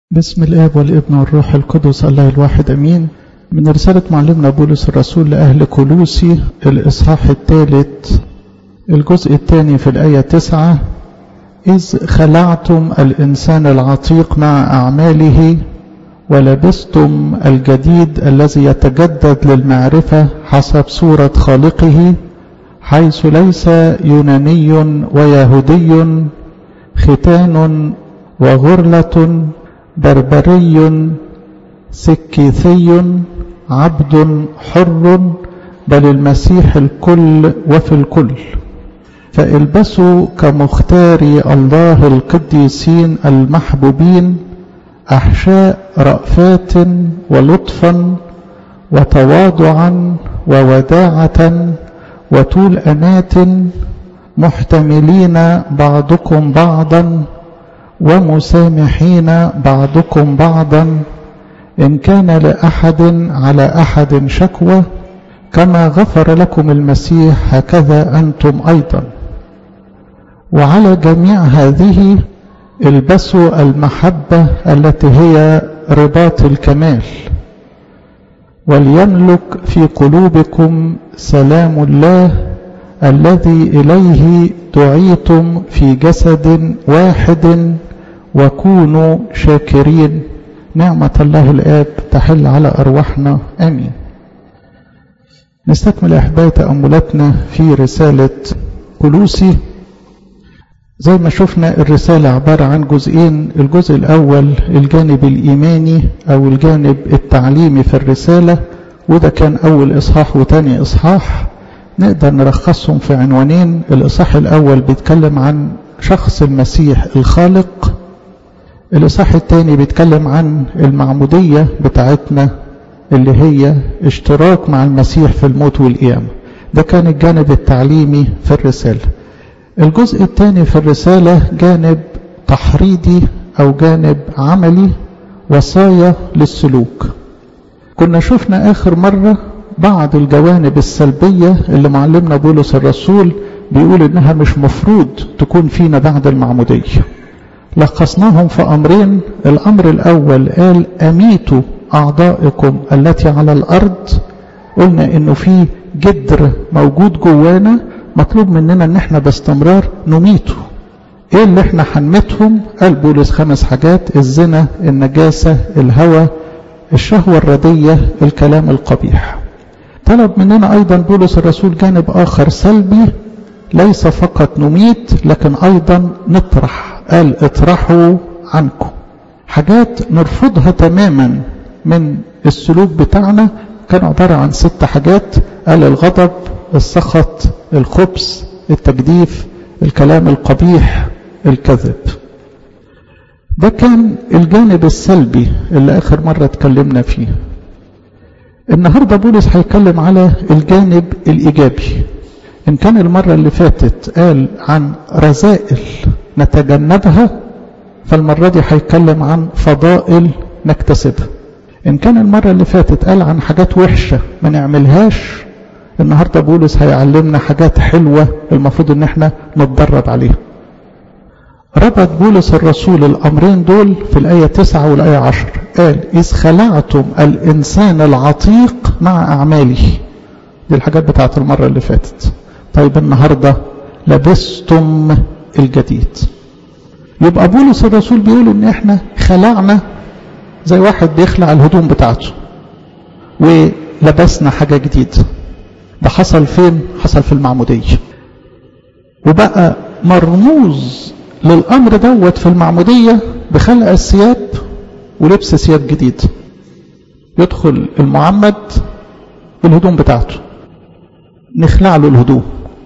بسم الآب والابن والروح القدس الله الواحد أمين من رسالة معلمنا بولس الرسول لأهل كولوسي الإصحاح الثالث الجزء الثاني في الآية تسعة إذ خلعتم الإنسان العتيق مع أعماله ولبستم الجديد الذي يتجدد للمعرفة حسب صورة خالقه حيث ليس يوناني ويهودي ختان وغرلة بربري سكيثي عبد حر بل المسيح الكل وفي الكل فالبسوا كمختاري الله القديسين المحبوبين أحشاء رأفات ولطفا وتواضعا ووداعة وطول أنات محتملين بعضكم بعضا ومسامحين بعضكم بعضا إن كان لأحد على أحد شكوى كما غفر لكم المسيح هكذا أنتم أيضا وعلى جميع هذه البسوا المحبة التي هي رباط الكمال وليملك في قلوبكم سلام الله الذي إليه دعيتم في جسد واحد وكونوا شاكرين نعمة الله الآب تحل على أرواحنا آمين نستكمل أحبائي تأملاتنا في رسالة كلوسي زي ما شفنا الرسالة عبارة عن جزئين الجزء الأول الجانب الإيماني أو الجانب التعليمي في الرسالة وده كان أول إصحاح وتاني إصحاح نقدر نلخصهم في عنوانين الإصحاح الأول بيتكلم عن شخص المسيح الخالق الإصحاح الثاني بيتكلم عن المعمودية بتاعتنا اللي هي اشتراك مع المسيح في الموت والقيامة ده كان الجانب التعليمي في الرسالة الجزء الثاني في الرسالة جانب تحريضي أو جانب عملي وصايا للسلوك كنا شفنا آخر مرة بعض الجوانب السلبية اللي معلمنا بولس الرسول بيقول إنها مش مفروض تكون فينا بعد المعمودية لخصناهم في أمرين الأمر الأول قال أميتوا أعضائكم التي على الأرض قلنا إنه في جدر موجود جوانا مطلوب مننا إن احنا باستمرار نميته إيه اللي احنا هنميتهم قال بولس خمس حاجات الزنا النجاسة الهوى الشهوة الردية الكلام القبيح طلب مننا أيضا بولس الرسول جانب آخر سلبي ليس فقط نميت لكن أيضا نطرح قال اطرحوا عنكم حاجات نرفضها تماما من السلوك بتاعنا كان عبارة عن ست حاجات قال الغضب السخط الخبث التجديف الكلام القبيح الكذب ده كان الجانب السلبي اللي آخر مرة اتكلمنا فيه النهاردة بولس هيتكلم على الجانب الإيجابي إن كان المرة اللي فاتت قال عن رذائل نتجنبها فالمرة دي هيتكلم عن فضائل نكتسبها إن كان المرة اللي فاتت قال عن حاجات وحشة ما نعملهاش النهاردة بولس هيعلمنا حاجات حلوة المفروض إن احنا نتدرب عليها ربط بولس الرسول الأمرين دول في الآية 9 والآية 10 قال إذ خلعتم الإنسان العتيق مع أعماله دي الحاجات بتاعت المرة اللي فاتت طيب النهاردة لبستم الجديد يبقى بولس الرسول بيقول ان احنا خلعنا زي واحد بيخلع الهدوم بتاعته ولبسنا حاجة جديدة ده حصل فين حصل في المعمودية وبقى مرموز للأمر دوت في المعمودية بخلع الثياب ولبس ثياب جديد يدخل المعمد بالهدوم بتاعته نخلع له الهدوم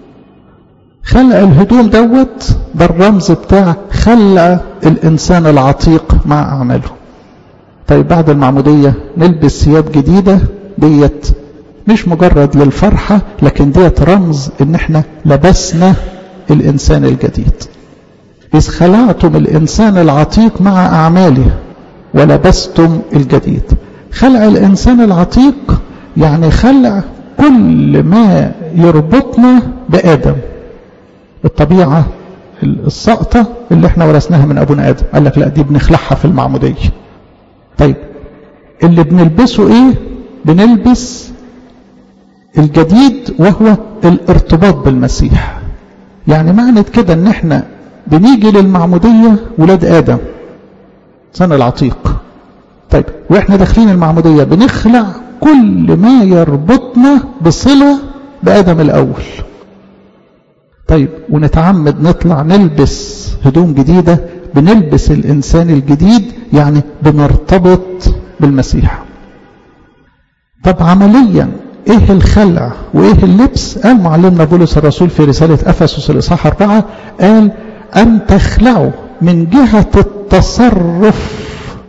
خلع الهدوم دوت ده الرمز بتاع خلع الإنسان العتيق مع أعماله طيب بعد المعمودية نلبس ثياب جديدة ديت مش مجرد للفرحة لكن ديت رمز ان احنا لبسنا الإنسان الجديد إذ خلعتم الإنسان العتيق مع أعماله ولبستم الجديد خلع الإنسان العتيق يعني خلع كل ما يربطنا بآدم الطبيعة السقطة اللي احنا ورثناها من أبونا آدم قال لك لا دي بنخلعها في المعمودية طيب اللي بنلبسه ايه بنلبس الجديد وهو الارتباط بالمسيح يعني معنى كده ان احنا بنيجي للمعمودية ولاد ادم سنة العتيق طيب واحنا داخلين المعمودية بنخلع كل ما يربطنا بصلة بآدم الأول طيب ونتعمد نطلع نلبس هدوم جديدة بنلبس الإنسان الجديد يعني بنرتبط بالمسيح طب عمليا ايه الخلع وايه اللبس قال معلمنا بولس الرسول في رسالة أفسس الإصحاح أربعة قال أن تخلعوا من جهة التصرف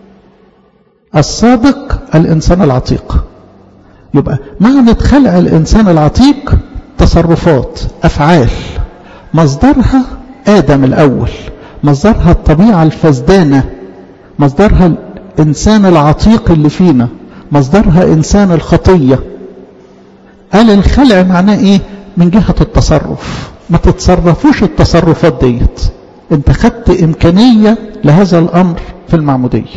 السابق الإنسان العتيق يبقى معنى خلع الإنسان العتيق تصرفات أفعال مصدرها آدم الأول مصدرها الطبيعة الفسدانة مصدرها الإنسان العتيق اللي فينا مصدرها إنسان الخطية قال الخلع معناه إيه من جهة التصرف ما تتصرفوش التصرفات ديت انت خدت إمكانية لهذا الأمر في المعمودية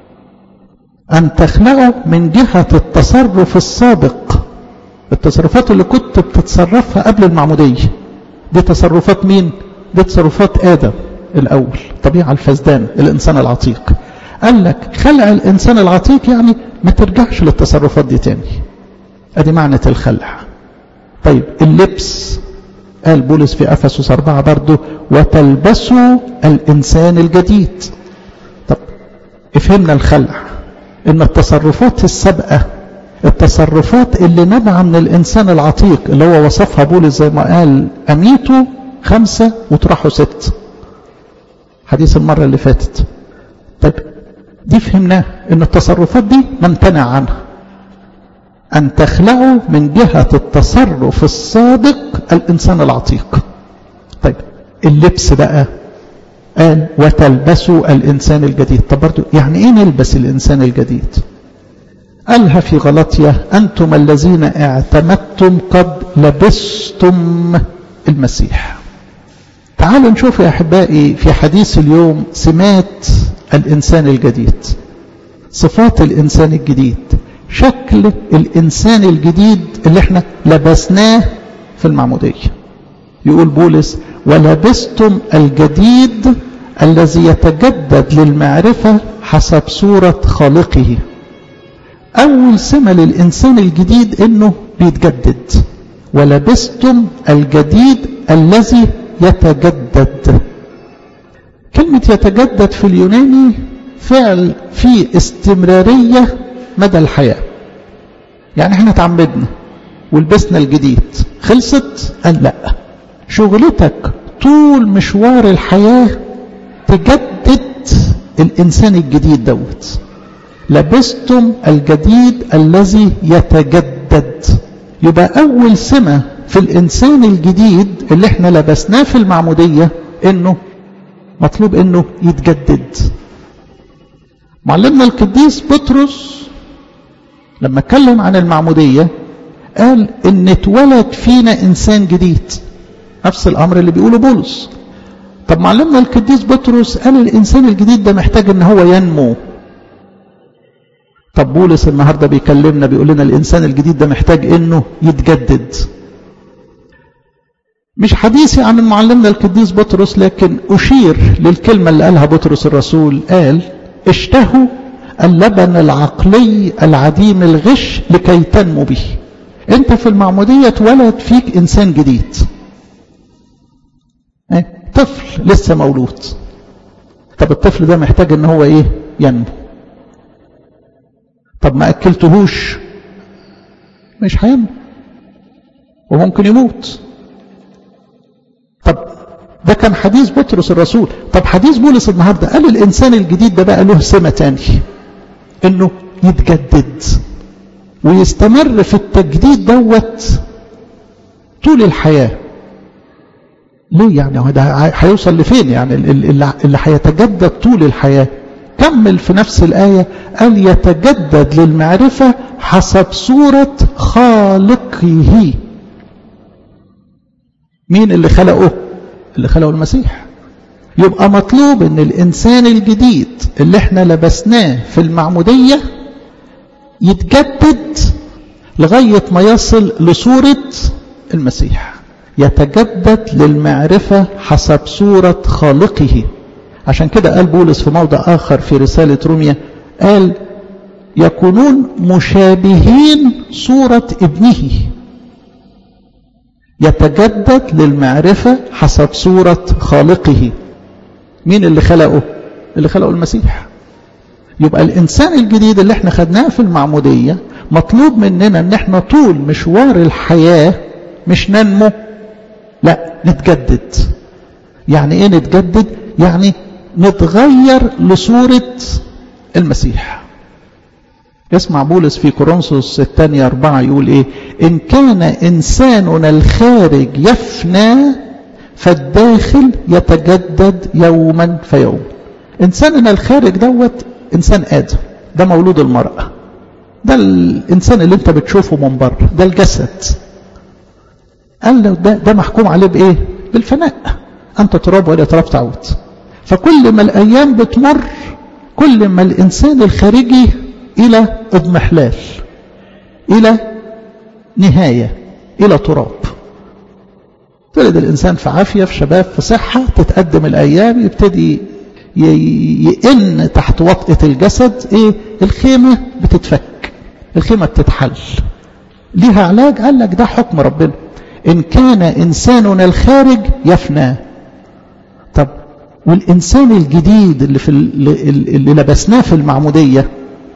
أن تخلعوا من جهة التصرف السابق التصرفات اللي كنت بتتصرفها قبل المعمودية دي تصرفات مين؟ دي تصرفات آدم الأول طبيعة الفسدان الإنسان العتيق قال لك خلع الإنسان العتيق يعني ما ترجعش للتصرفات دي تاني أدي معنى الخلع طيب اللبس قال بولس في أفسس أربعة برضه وتلبسوا الإنسان الجديد طب افهمنا الخلع ان التصرفات السابقة التصرفات اللي نبع من الانسان العتيق اللي هو وصفها بولس زي ما قال اميتوا خمسة وطرحوا ست حديث المرة اللي فاتت طيب دي فهمناه ان التصرفات دي نمتنع عنها ان تخلعوا من جهة التصرف السابق الانسان العتيق طيب اللبس بقى قال وتلبسوا الإنسان الجديد طب برضو يعني إيه نلبس الإنسان الجديد قالها في غلطية أنتم الذين اعتمدتم قد لبستم المسيح تعالوا نشوف يا أحبائي في حديث اليوم سمات الإنسان الجديد صفات الإنسان الجديد شكل الإنسان الجديد اللي احنا لبسناه في المعمودية يقول بولس ولبستم الجديد الذي يتجدد للمعرفة حسب صورة خالقه أول سمة للإنسان الجديد إنه بيتجدد ولبستم الجديد الذي يتجدد كلمة يتجدد في اليوناني فعل فيه استمرارية مدى الحياة يعني احنا تعمدنا ولبسنا الجديد خلصت قال لا شغلتك طول مشوار الحياة تجدد الإنسان الجديد دوت لبستم الجديد الذي يتجدد يبقى أول سمة في الإنسان الجديد اللي احنا لبسناه في المعمودية إنه مطلوب إنه يتجدد معلمنا القديس بطرس لما اتكلم عن المعمودية قال إن اتولد فينا إنسان جديد نفس الأمر اللي بيقوله بولس طب معلمنا القديس بطرس قال الإنسان الجديد ده محتاج إن هو ينمو طب بولس النهاردة بيكلمنا بيقول لنا الإنسان الجديد ده محتاج إنه يتجدد مش حديثي عن معلمنا القديس بطرس لكن أشير للكلمة اللي قالها بطرس الرسول قال اشتهوا اللبن العقلي العديم الغش لكي تنمو به انت في المعمودية اتولد فيك انسان جديد ايه؟ طفل لسه مولود طب الطفل ده محتاج ان هو ايه ينمو طب ما اكلتهوش مش هينمو وممكن يموت طب ده كان حديث بطرس الرسول طب حديث بولس النهارده قال الانسان الجديد ده بقى له سمه تاني انه يتجدد ويستمر في التجديد دوت طول الحياه ليه يعني هو ده هيوصل لفين يعني اللي هيتجدد طول الحياه كمل في نفس الآية قال يتجدد للمعرفة حسب صورة خالقه مين اللي خلقه اللي خلقه المسيح يبقى مطلوب ان الانسان الجديد اللي احنا لبسناه في المعمودية يتجدد لغاية ما يصل لصورة المسيح يتجدد للمعرفة حسب صورة خالقه عشان كده قال بولس في موضع آخر في رسالة روميا قال يكونون مشابهين صورة ابنه يتجدد للمعرفة حسب صورة خالقه مين اللي خلقه اللي خلقه المسيح يبقى الإنسان الجديد اللي احنا خدناه في المعمودية مطلوب مننا ان احنا طول مشوار الحياة مش ننمو لا نتجدد يعني ايه نتجدد يعني نتغير لصورة المسيح يسمع بولس في كورنثوس الثانية أربعة يقول إيه إن كان إنساننا الخارج يفنى فالداخل يتجدد يوما فيوم إنساننا الخارج دوت إنسان آدم ده مولود المرأة ده الإنسان اللي أنت بتشوفه من بره ده الجسد قال له ده, ده محكوم عليه بإيه بالفناء أنت تراب وإلى تراب تعود فكل ما الأيام بتمر كل ما الإنسان الخارجي إلى اضمحلال إلى نهاية إلى تراب تولد الإنسان في عافية في شباب في صحة تتقدم الأيام يبتدي يئن تحت وطئة الجسد إيه الخيمة بتتفك الخيمة بتتحل ليها علاج قال لك ده حكم ربنا إن كان إنساننا الخارج يفنى طب والإنسان الجديد اللي, في اللي لبسناه في المعمودية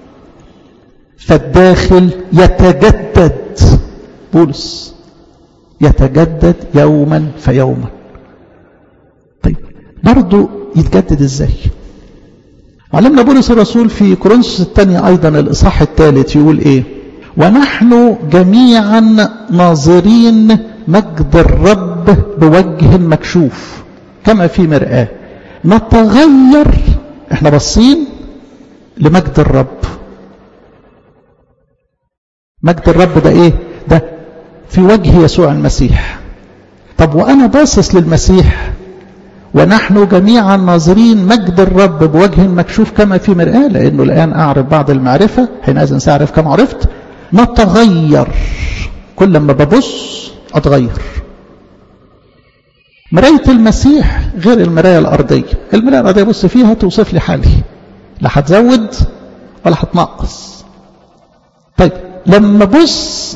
فالداخل يتجدد بولس يتجدد يوما فيوما طيب برضو يتجدد ازاي علمنا بولس الرسول في كورنثوس الثانية أيضا الإصحاح الثالث يقول إيه ونحن جميعا ناظرين مجد الرب بوجه مكشوف كما في مرآة نتغير احنا باصين لمجد الرب مجد الرب ده ايه ده في وجه يسوع المسيح طب وانا باصص للمسيح ونحن جميعا ناظرين مجد الرب بوجه مكشوف كما في مرآة لأنه الآن أعرف بعض المعرفة حينئذ سأعرف كم عرفت نتغير كل ما ببص أتغير مراية المسيح غير المراية الأرضية المراية الأرضية بص فيها توصف لي حالي لا هتزود ولا هتنقص طيب لما بص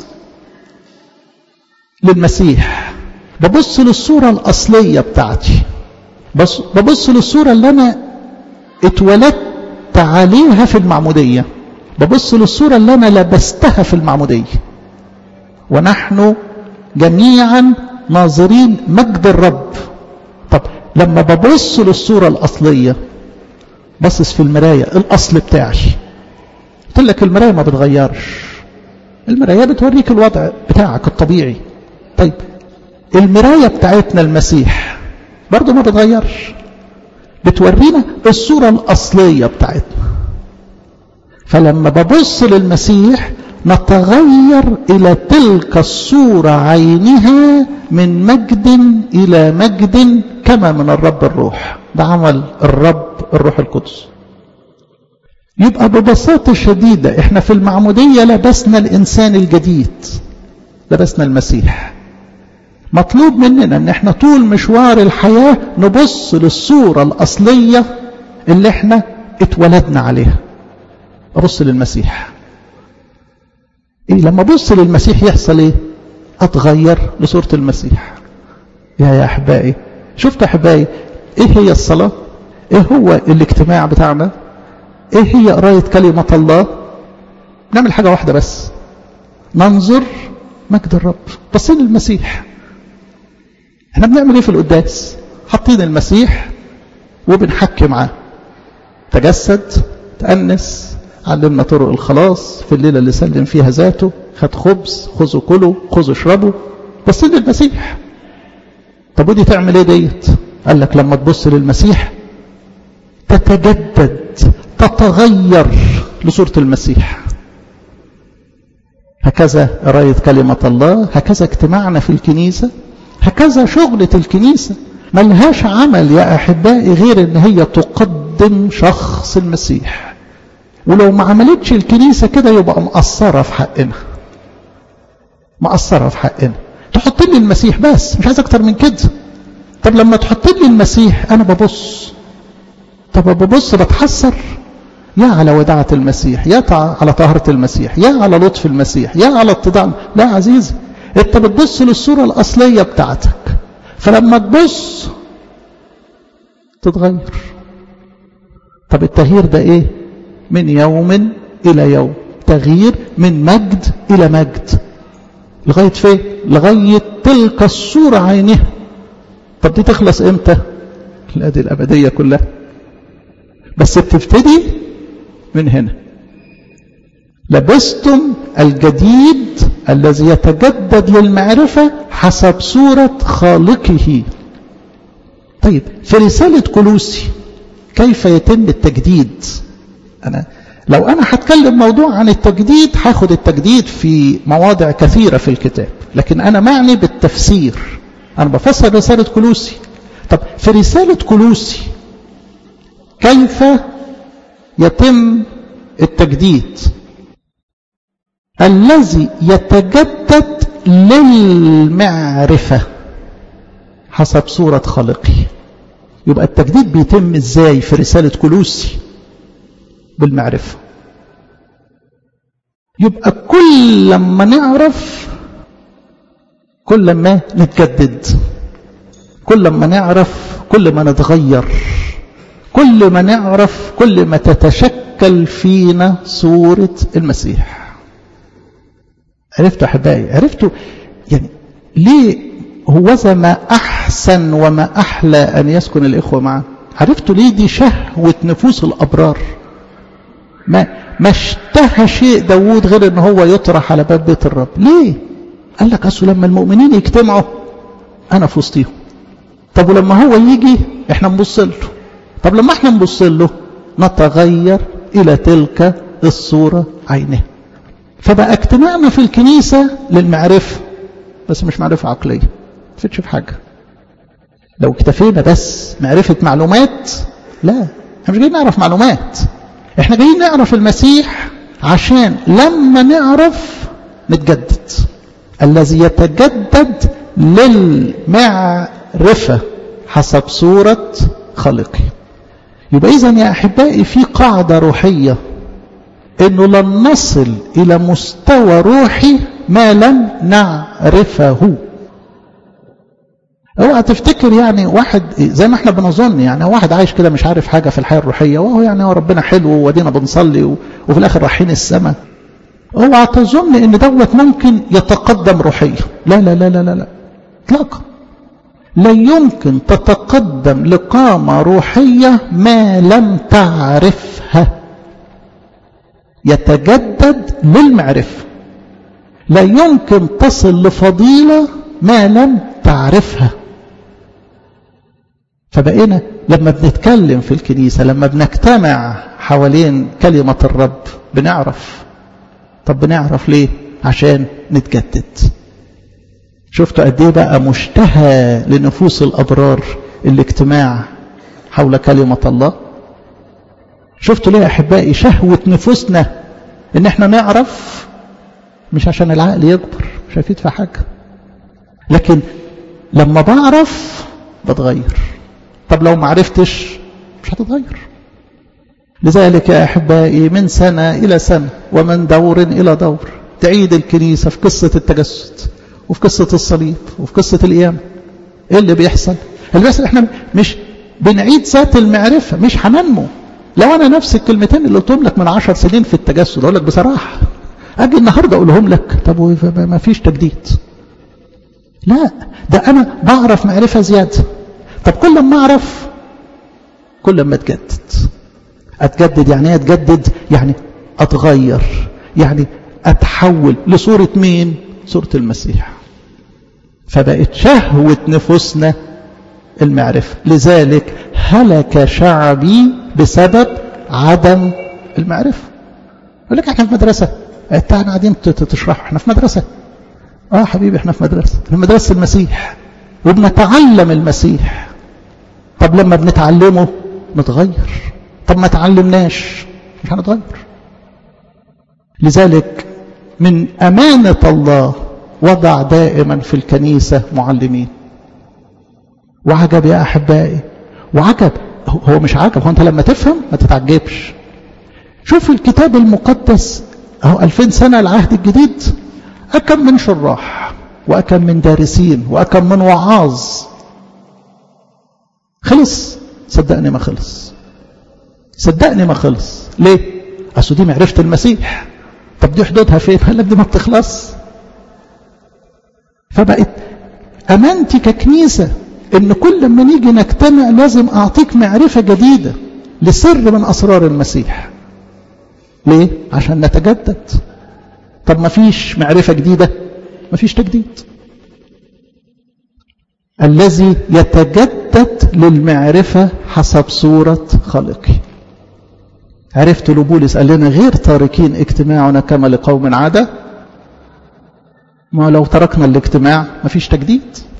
للمسيح ببص للصورة الأصلية بتاعتي بص ببص للصورة اللي أنا اتولدت عليها في المعمودية ببص للصورة اللي أنا لبستها في المعمودية ونحن جميعا ناظرين مجد الرب طب لما ببص للصورة الأصلية بصص في المراية الأصل بتاعي قلت لك المراية ما بتغيرش المراية بتوريك الوضع بتاعك الطبيعي طيب المراية بتاعتنا المسيح برضه ما بتغيرش بتورينا الصورة الأصلية بتاعتنا فلما ببص للمسيح نتغير إلى تلك الصورة عينها من مجد إلى مجد كما من الرب الروح ده عمل الرب الروح القدس يبقى ببساطة شديدة احنا في المعمودية لبسنا الإنسان الجديد لبسنا المسيح مطلوب مننا ان احنا طول مشوار الحياة نبص للصورة الأصلية اللي احنا اتولدنا عليها أبص للمسيح إيه لما أبص للمسيح يحصل إيه أتغير لصورة المسيح يا يا أحبائي شفت أحبائي إيه هي الصلاة إيه هو الاجتماع بتاعنا إيه هي قراية كلمة الله نعمل حاجة واحدة بس ننظر مجد الرب بصين للمسيح احنا بنعمل ايه في القداس حاطين المسيح وبنحكي معاه تجسد تأنس علمنا طرق الخلاص في الليلة اللي سلم فيها ذاته خد خبز خذوا كلوا خذوا اشربوا بصين للمسيح طب ودي تعمل ايه ديت قال لك لما تبص للمسيح تتجدد تتغير لصورة المسيح هكذا قراية كلمة الله هكذا اجتماعنا في الكنيسة هكذا شغلة الكنيسة ملهاش عمل يا أحبائي غير إن هي تقدم شخص المسيح ولو ما عملتش الكنيسة كده يبقى مقصرة في حقنا مقصرة في حقنا تحط لي المسيح بس مش عايز أكتر من كده طب لما تحط لي المسيح أنا ببص طب ببص بتحسر يا على وداعة المسيح يا على طهارة المسيح يا على لطف المسيح يا على اتضاع لا عزيزي انت بتبص للصورة الأصلية بتاعتك فلما تبص تتغير طب التغيير ده ايه من يوم إلى يوم تغيير من مجد إلى مجد لغاية فين لغاية تلك الصورة عينها طب دي تخلص امتى لا دي الأبدية كلها بس بتبتدي من هنا لبستم الجديد الذي يتجدد للمعرفة حسب صورة خالقه طيب في رسالة كلوسي كيف يتم التجديد أنا لو أنا هتكلم موضوع عن التجديد هاخد التجديد في مواضع كثيرة في الكتاب لكن أنا معني بالتفسير أنا بفسر رسالة كلوسي طب في رسالة كلوسي كيف يتم التجديد الذي يتجدد للمعرفة حسب صورة خالقه يبقى التجديد بيتم ازاي في رسالة كلوسي بالمعرفة يبقى كل لما نعرف كل ما نتجدد كل ما نعرف كل ما نتغير كل ما نعرف كل ما تتشكل فينا صورة المسيح عرفتوا أحبائي عرفتوا يعني ليه هو ما أحسن وما أحلى أن يسكن الإخوة معا عرفتوا ليه دي شهوة نفوس الأبرار ما ما اشتهى شيء داوود غير ان هو يطرح على باب بيت الرب ليه قال لك اصل لما المؤمنين يجتمعوا انا في وسطيهم طب ولما هو يجي احنا نبص له طب لما احنا نبص له نتغير الى تلك الصوره عينها فبقى اجتماعنا في الكنيسه للمعرفه بس مش معرفه عقليه ما تفيدش في حاجه لو اكتفينا بس معرفه معلومات لا احنا مش جايين نعرف معلومات احنا جايين نعرف المسيح عشان لما نعرف نتجدد الذي يتجدد للمعرفة حسب صورة خالقه يبقى إذا يا أحبائي في قاعدة روحية إنه لن نصل إلى مستوى روحي ما لم نعرفه اوعى تفتكر يعني واحد زي ما احنا بنظن يعني واحد عايش كده مش عارف حاجه في الحياه الروحيه وهو يعني هو ربنا حلو وادينا بنصلي وفي الاخر رايحين السماء اوعى تظن ان دوت ممكن يتقدم روحيا لا لا لا لا لا لا اطلاقا لا يمكن تتقدم لقامه روحيه ما لم تعرفها يتجدد للمعرفه لا يمكن تصل لفضيله ما لم تعرفها فبقينا لما بنتكلم في الكنيسة لما بنجتمع حوالين كلمة الرب بنعرف طب بنعرف ليه عشان نتجدد شفتوا قد ايه بقى مشتهى لنفوس الأبرار الاجتماع حول كلمة الله شفتوا ليه أحبائي شهوة نفوسنا ان احنا نعرف مش عشان العقل يكبر مش هيفيد في حاجة لكن لما بعرف بتغير طب لو ما عرفتش مش هتتغير لذلك يا أحبائي من سنة إلى سنة ومن دور إلى دور تعيد الكنيسة في قصة التجسد وفي قصة الصليب وفي قصة القيامة إيه اللي بيحصل اللي بيحصل إحنا مش بنعيد ذات المعرفة مش هننمو لو أنا نفس الكلمتين اللي قلتهم لك من عشر سنين في التجسد أقول لك بصراحة أجي النهاردة أقولهم لك طب ما فيش تجديد لا ده أنا بعرف معرفة زيادة طب كل ما أعرف كل ما أتجدد أتجدد يعني ايه أتجدد يعني أتغير يعني أتحول لصورة مين صورة المسيح فبقت شهوة نفوسنا المعرفة لذلك هلك شعبي بسبب عدم المعرفة يقول لك احنا في مدرسة انت احنا قاعدين تشرح احنا في مدرسة اه حبيبي احنا في مدرسة في مدرسة المسيح وبنتعلم المسيح طب لما بنتعلمه نتغير طب ما تعلمناش مش هنتغير لذلك من أمانة الله وضع دائما في الكنيسة معلمين وعجب يا أحبائي وعجب هو مش عجب هو أنت لما تفهم ما تتعجبش شوف الكتاب المقدس أهو ألفين سنة العهد الجديد أكم من شراح وأكم من دارسين وأكم من وعاظ خلص صدقني ما خلص صدقني ما خلص ليه أصل دي معرفة المسيح طب دي حدودها فين قال دي ما بتخلص فبقت أمانتي ككنيسة إن كل لما نيجي نجتمع لازم أعطيك معرفة جديدة لسر من أسرار المسيح ليه؟ عشان نتجدد طب ما فيش معرفة جديدة ما فيش تجديد الذي يتجدد للمعرفة حسب صورة خالقه عرفت لبولس قال لنا غير تاركين اجتماعنا كما لقوم عادة ما لو تركنا الاجتماع ما فيش تجديد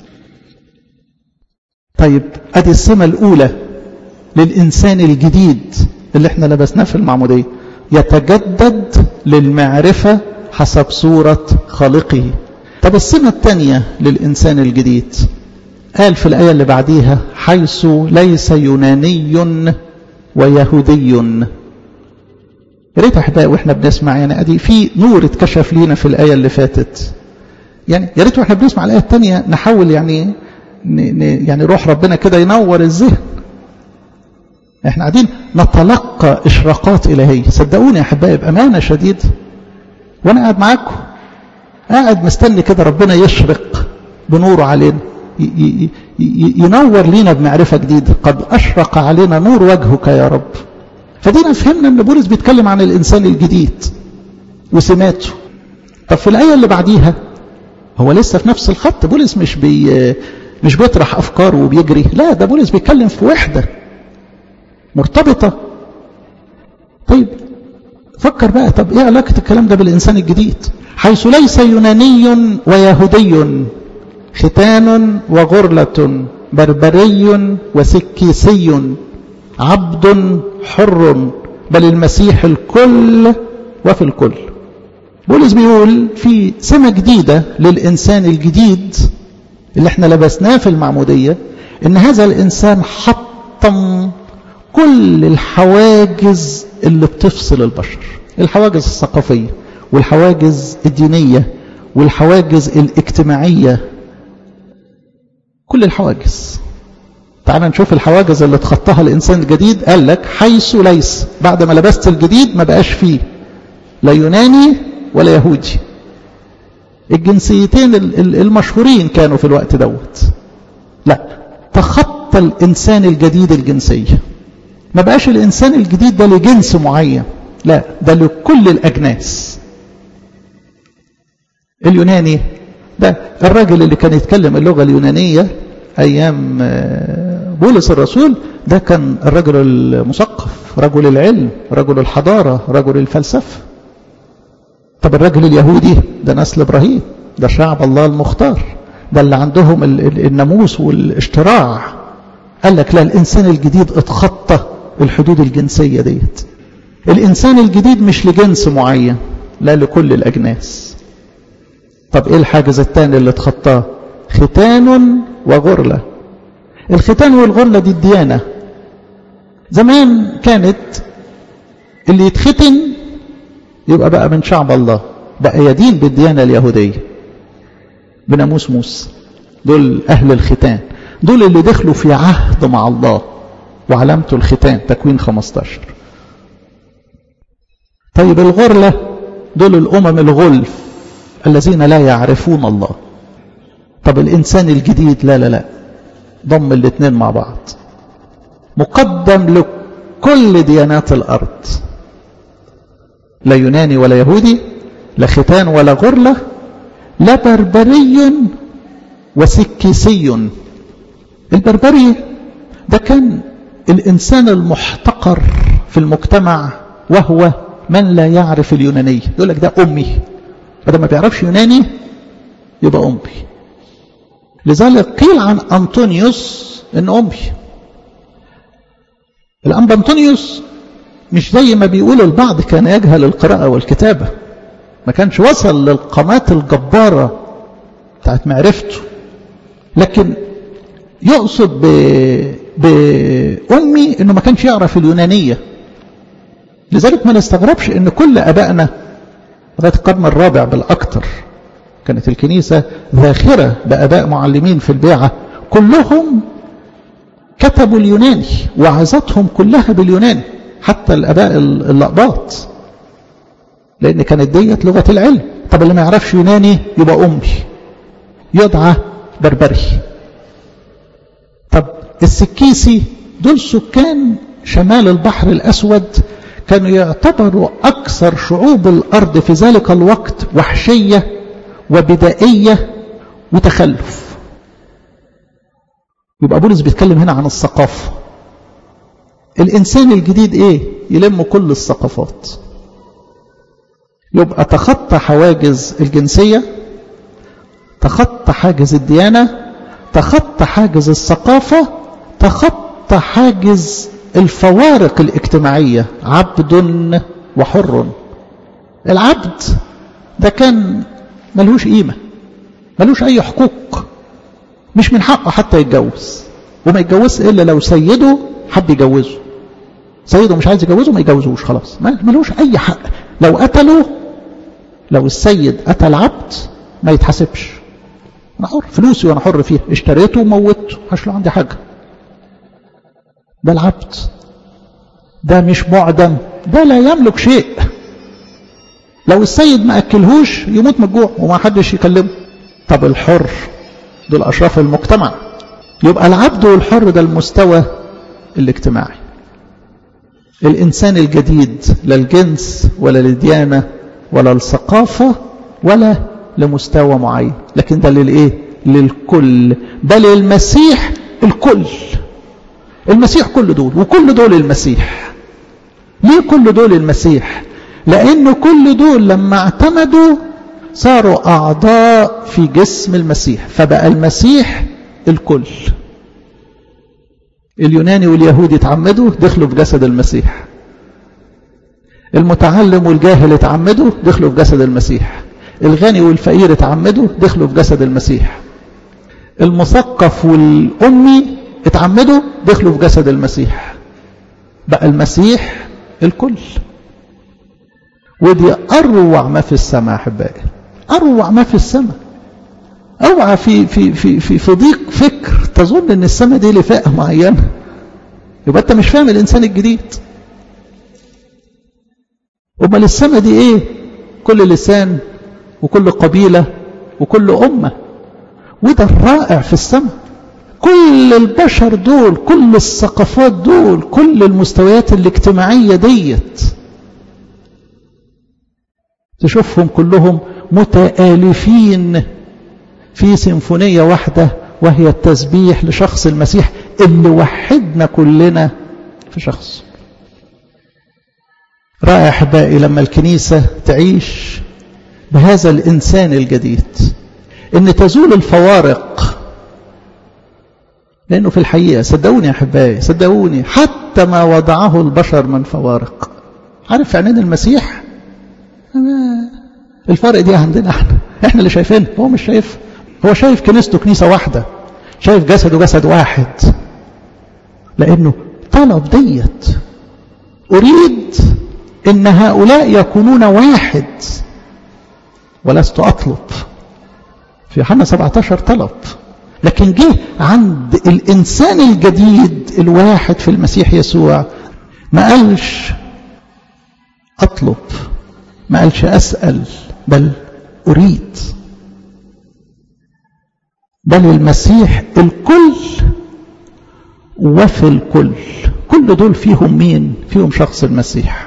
طيب ادي السمة الاولى للانسان الجديد اللي احنا لبسناه في المعمودية يتجدد للمعرفة حسب صورة خالقه طب السمة الثانية للإنسان الجديد قال في الآية اللي بعديها حيث ليس يوناني ويهودي يا ريت احبائي واحنا بنسمع يعني ادي في نور اتكشف لينا في الايه اللي فاتت يعني يا ريت واحنا بنسمع الايه الثانيه نحاول يعني ن يعني روح ربنا كده ينور الذهن احنا قاعدين نتلقى اشراقات الهيه صدقوني يا احبائي بامانه شديده وانا قاعد معاكم قاعد مستني كده ربنا يشرق بنوره علينا ينور لينا بمعرفه جديده قد اشرق علينا نور وجهك يا رب فدينا فهمنا ان بولس بيتكلم عن الانسان الجديد وسماته طب في الايه اللي بعديها هو لسه في نفس الخط بولس مش بي مش بيطرح افكاره وبيجري لا ده بولس بيتكلم في وحده مرتبطه طيب فكر بقى طب ايه علاقه الكلام ده بالانسان الجديد حيث ليس يوناني ويهودي ختان وغرله بربري وسكيسي عبد حر بل المسيح الكل وفي الكل بولس بيقول في سمة جديدة للإنسان الجديد اللي احنا لبسناه في المعمودية ان هذا الإنسان حطم كل الحواجز اللي بتفصل البشر الحواجز الثقافية والحواجز الدينية والحواجز الاجتماعية كل الحواجز تعال نشوف الحواجز اللي تخطاها الإنسان الجديد قال لك حيث ليس بعد ما لبست الجديد ما بقاش فيه لا يوناني ولا يهودي الجنسيتين المشهورين كانوا في الوقت دوت لا تخطى الإنسان الجديد الجنسية ما بقاش الإنسان الجديد ده لجنس معين لا ده لكل الأجناس اليوناني ده الراجل اللي كان يتكلم اللغة اليونانية أيام بولس الرسول ده كان الرجل المثقف رجل العلم رجل الحضارة رجل الفلسفة طب الرجل اليهودي ده نسل إبراهيم ده شعب الله المختار ده اللي عندهم الناموس والاشتراع قال لك لا الإنسان الجديد اتخطى الحدود الجنسية ديت الإنسان الجديد مش لجنس معين لا لكل الأجناس طب إيه الحاجز الثاني اللي اتخطاه ختان وغرلة الختان والغرلة دي الديانة زمان كانت اللي يتختن يبقى بقى من شعب الله بقى يدين بالديانة اليهودية بناموس موسى دول أهل الختان دول اللي دخلوا في عهد مع الله وعلامته الختان تكوين 15 طيب الغرلة دول الأمم الغلف الذين لا يعرفون الله طب الإنسان الجديد لا لا لا ضم الاثنين مع بعض مقدم لكل ديانات الأرض لا يوناني ولا يهودي لا ختان ولا غرلة لا بربري وسكيسي البربري ده كان الإنسان المحتقر في المجتمع وهو من لا يعرف اليونانية يقول لك ده أمي بدل ما بيعرفش يوناني يبقى أمي لذلك قيل عن أنطونيوس إن أمي الأنبا أنطونيوس مش زي ما بيقول البعض كان يجهل القراءة والكتابة ما كانش وصل للقامات الجبارة بتاعت معرفته لكن يقصد ب... بأمي انه ما كانش يعرف اليونانية لذلك ما نستغربش ان كل ابائنا لغاية القرن الرابع بالاكثر كانت الكنيسة ذاخرة باباء معلمين في البيعة كلهم كتبوا اليوناني وعظتهم كلها باليوناني حتى الاباء الاقباط لان كانت ديت لغة العلم طب اللي ما يعرفش يوناني يبقى امي يدعى بربري طب السكيسي دول سكان شمال البحر الأسود كانوا يعتبروا أكثر شعوب الأرض في ذلك الوقت وحشية وبدائية وتخلف يبقى بولس بيتكلم هنا عن الثقافة الإنسان الجديد إيه يلم كل الثقافات يبقى تخطى حواجز الجنسية تخطى حاجز الديانة تخطى حاجز الثقافة تخطى حاجز الفوارق الاجتماعية عبد وحر العبد ده كان ملهوش قيمة ملهوش أي حقوق مش من حقه حتى يتجوز وما يتجوزش إلا لو سيده حب يجوزه سيده مش عايز يجوزه ما يجوزوش خلاص ملوش أي حق لو قتله لو السيد قتل عبد ما يتحاسبش انا حر فلوسي وانا حر فيها اشتريته وموته مش له عندي حاجه ده العبد ده مش معدم ده لا يملك شيء لو السيد ما اكلهوش يموت من الجوع وما حدش يكلمه طب الحر دول اشراف المجتمع يبقى العبد والحر ده المستوى الاجتماعي الانسان الجديد لا الجنس ولا الديانه ولا الثقافه ولا لمستوى معين لكن ده للايه للكل ده للمسيح الكل المسيح كل دول وكل دول المسيح ليه كل دول المسيح لان كل دول لما اعتمدوا صاروا اعضاء في جسم المسيح فبقى المسيح الكل اليوناني واليهودي اتعمدوا دخلوا في جسد المسيح المتعلم والجاهل اتعمدوا دخلوا في جسد المسيح الغني والفقير اتعمدوا دخلوا في جسد المسيح المثقف والأمي اتعمدوا دخلوا في جسد المسيح بقى المسيح الكل ودي أروع ما في السماء أحبائي أروع ما في السماء اوعى في في في في في ضيق فكر تظن ان السماء دي لفئه معينه يبقى انت مش فاهم الانسان الجديد امال السماء دي ايه كل لسان وكل قبيلة وكل أمة وده الرائع في السماء كل البشر دول كل الثقافات دول كل المستويات الاجتماعية ديت تشوفهم كلهم متآلفين في سيمفونية واحدة وهي التسبيح لشخص المسيح اللي وحدنا كلنا في شخص رائع أحبائي لما الكنيسة تعيش بهذا الإنسان الجديد إن تزول الفوارق لأنه في الحقيقة صدقوني يا أحبائي صدقوني حتى ما وضعه البشر من فوارق عارف في عينين المسيح الفرق دي عندنا احنا احنا اللي شايفينه هو مش شايف هو شايف كنيسته كنيسة واحدة شايف جسده جسد واحد لأنه طلب ديت أريد إن هؤلاء يكونون واحد ولست أطلب في يوحنا 17 طلب لكن جه عند الإنسان الجديد الواحد في المسيح يسوع ما قالش أطلب ما قالش أسأل بل أريد بل المسيح الكل وفي الكل كل دول فيهم مين فيهم شخص المسيح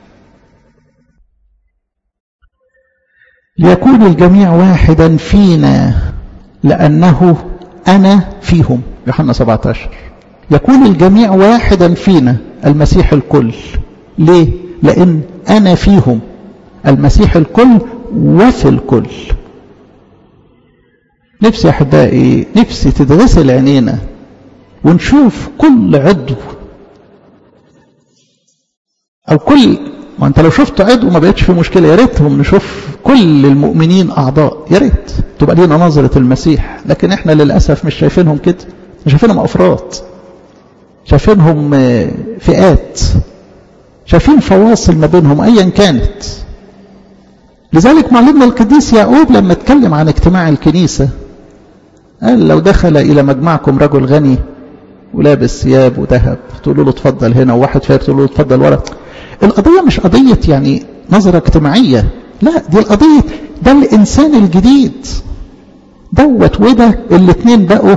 ليكون الجميع واحدا فينا لأنه أنا فيهم يوحنا 17 يكون الجميع واحدا فينا المسيح الكل ليه لأن أنا فيهم المسيح الكل وفي الكل نفسي أحبائي نفسي تتغسل عينينا ونشوف كل عضو او كل ما انت لو شفت عضو ما بقتش في مشكله يا ريتهم نشوف كل المؤمنين اعضاء يا ريت تبقى لينا نظره المسيح لكن احنا للاسف مش شايفينهم كده مش شايفينهم افراد شايفينهم فئات شايفين فواصل ما بينهم ايا كانت لذلك معلمنا القديس يعقوب لما اتكلم عن اجتماع الكنيسه قال لو دخل الى مجمعكم رجل غني ولابس ثياب وذهب تقولوا له اتفضل هنا وواحد فاير تقول له اتفضل ورا القضيه مش قضيه يعني نظره اجتماعيه لا دي القضيه ده الانسان الجديد دوت وده الاثنين بقوا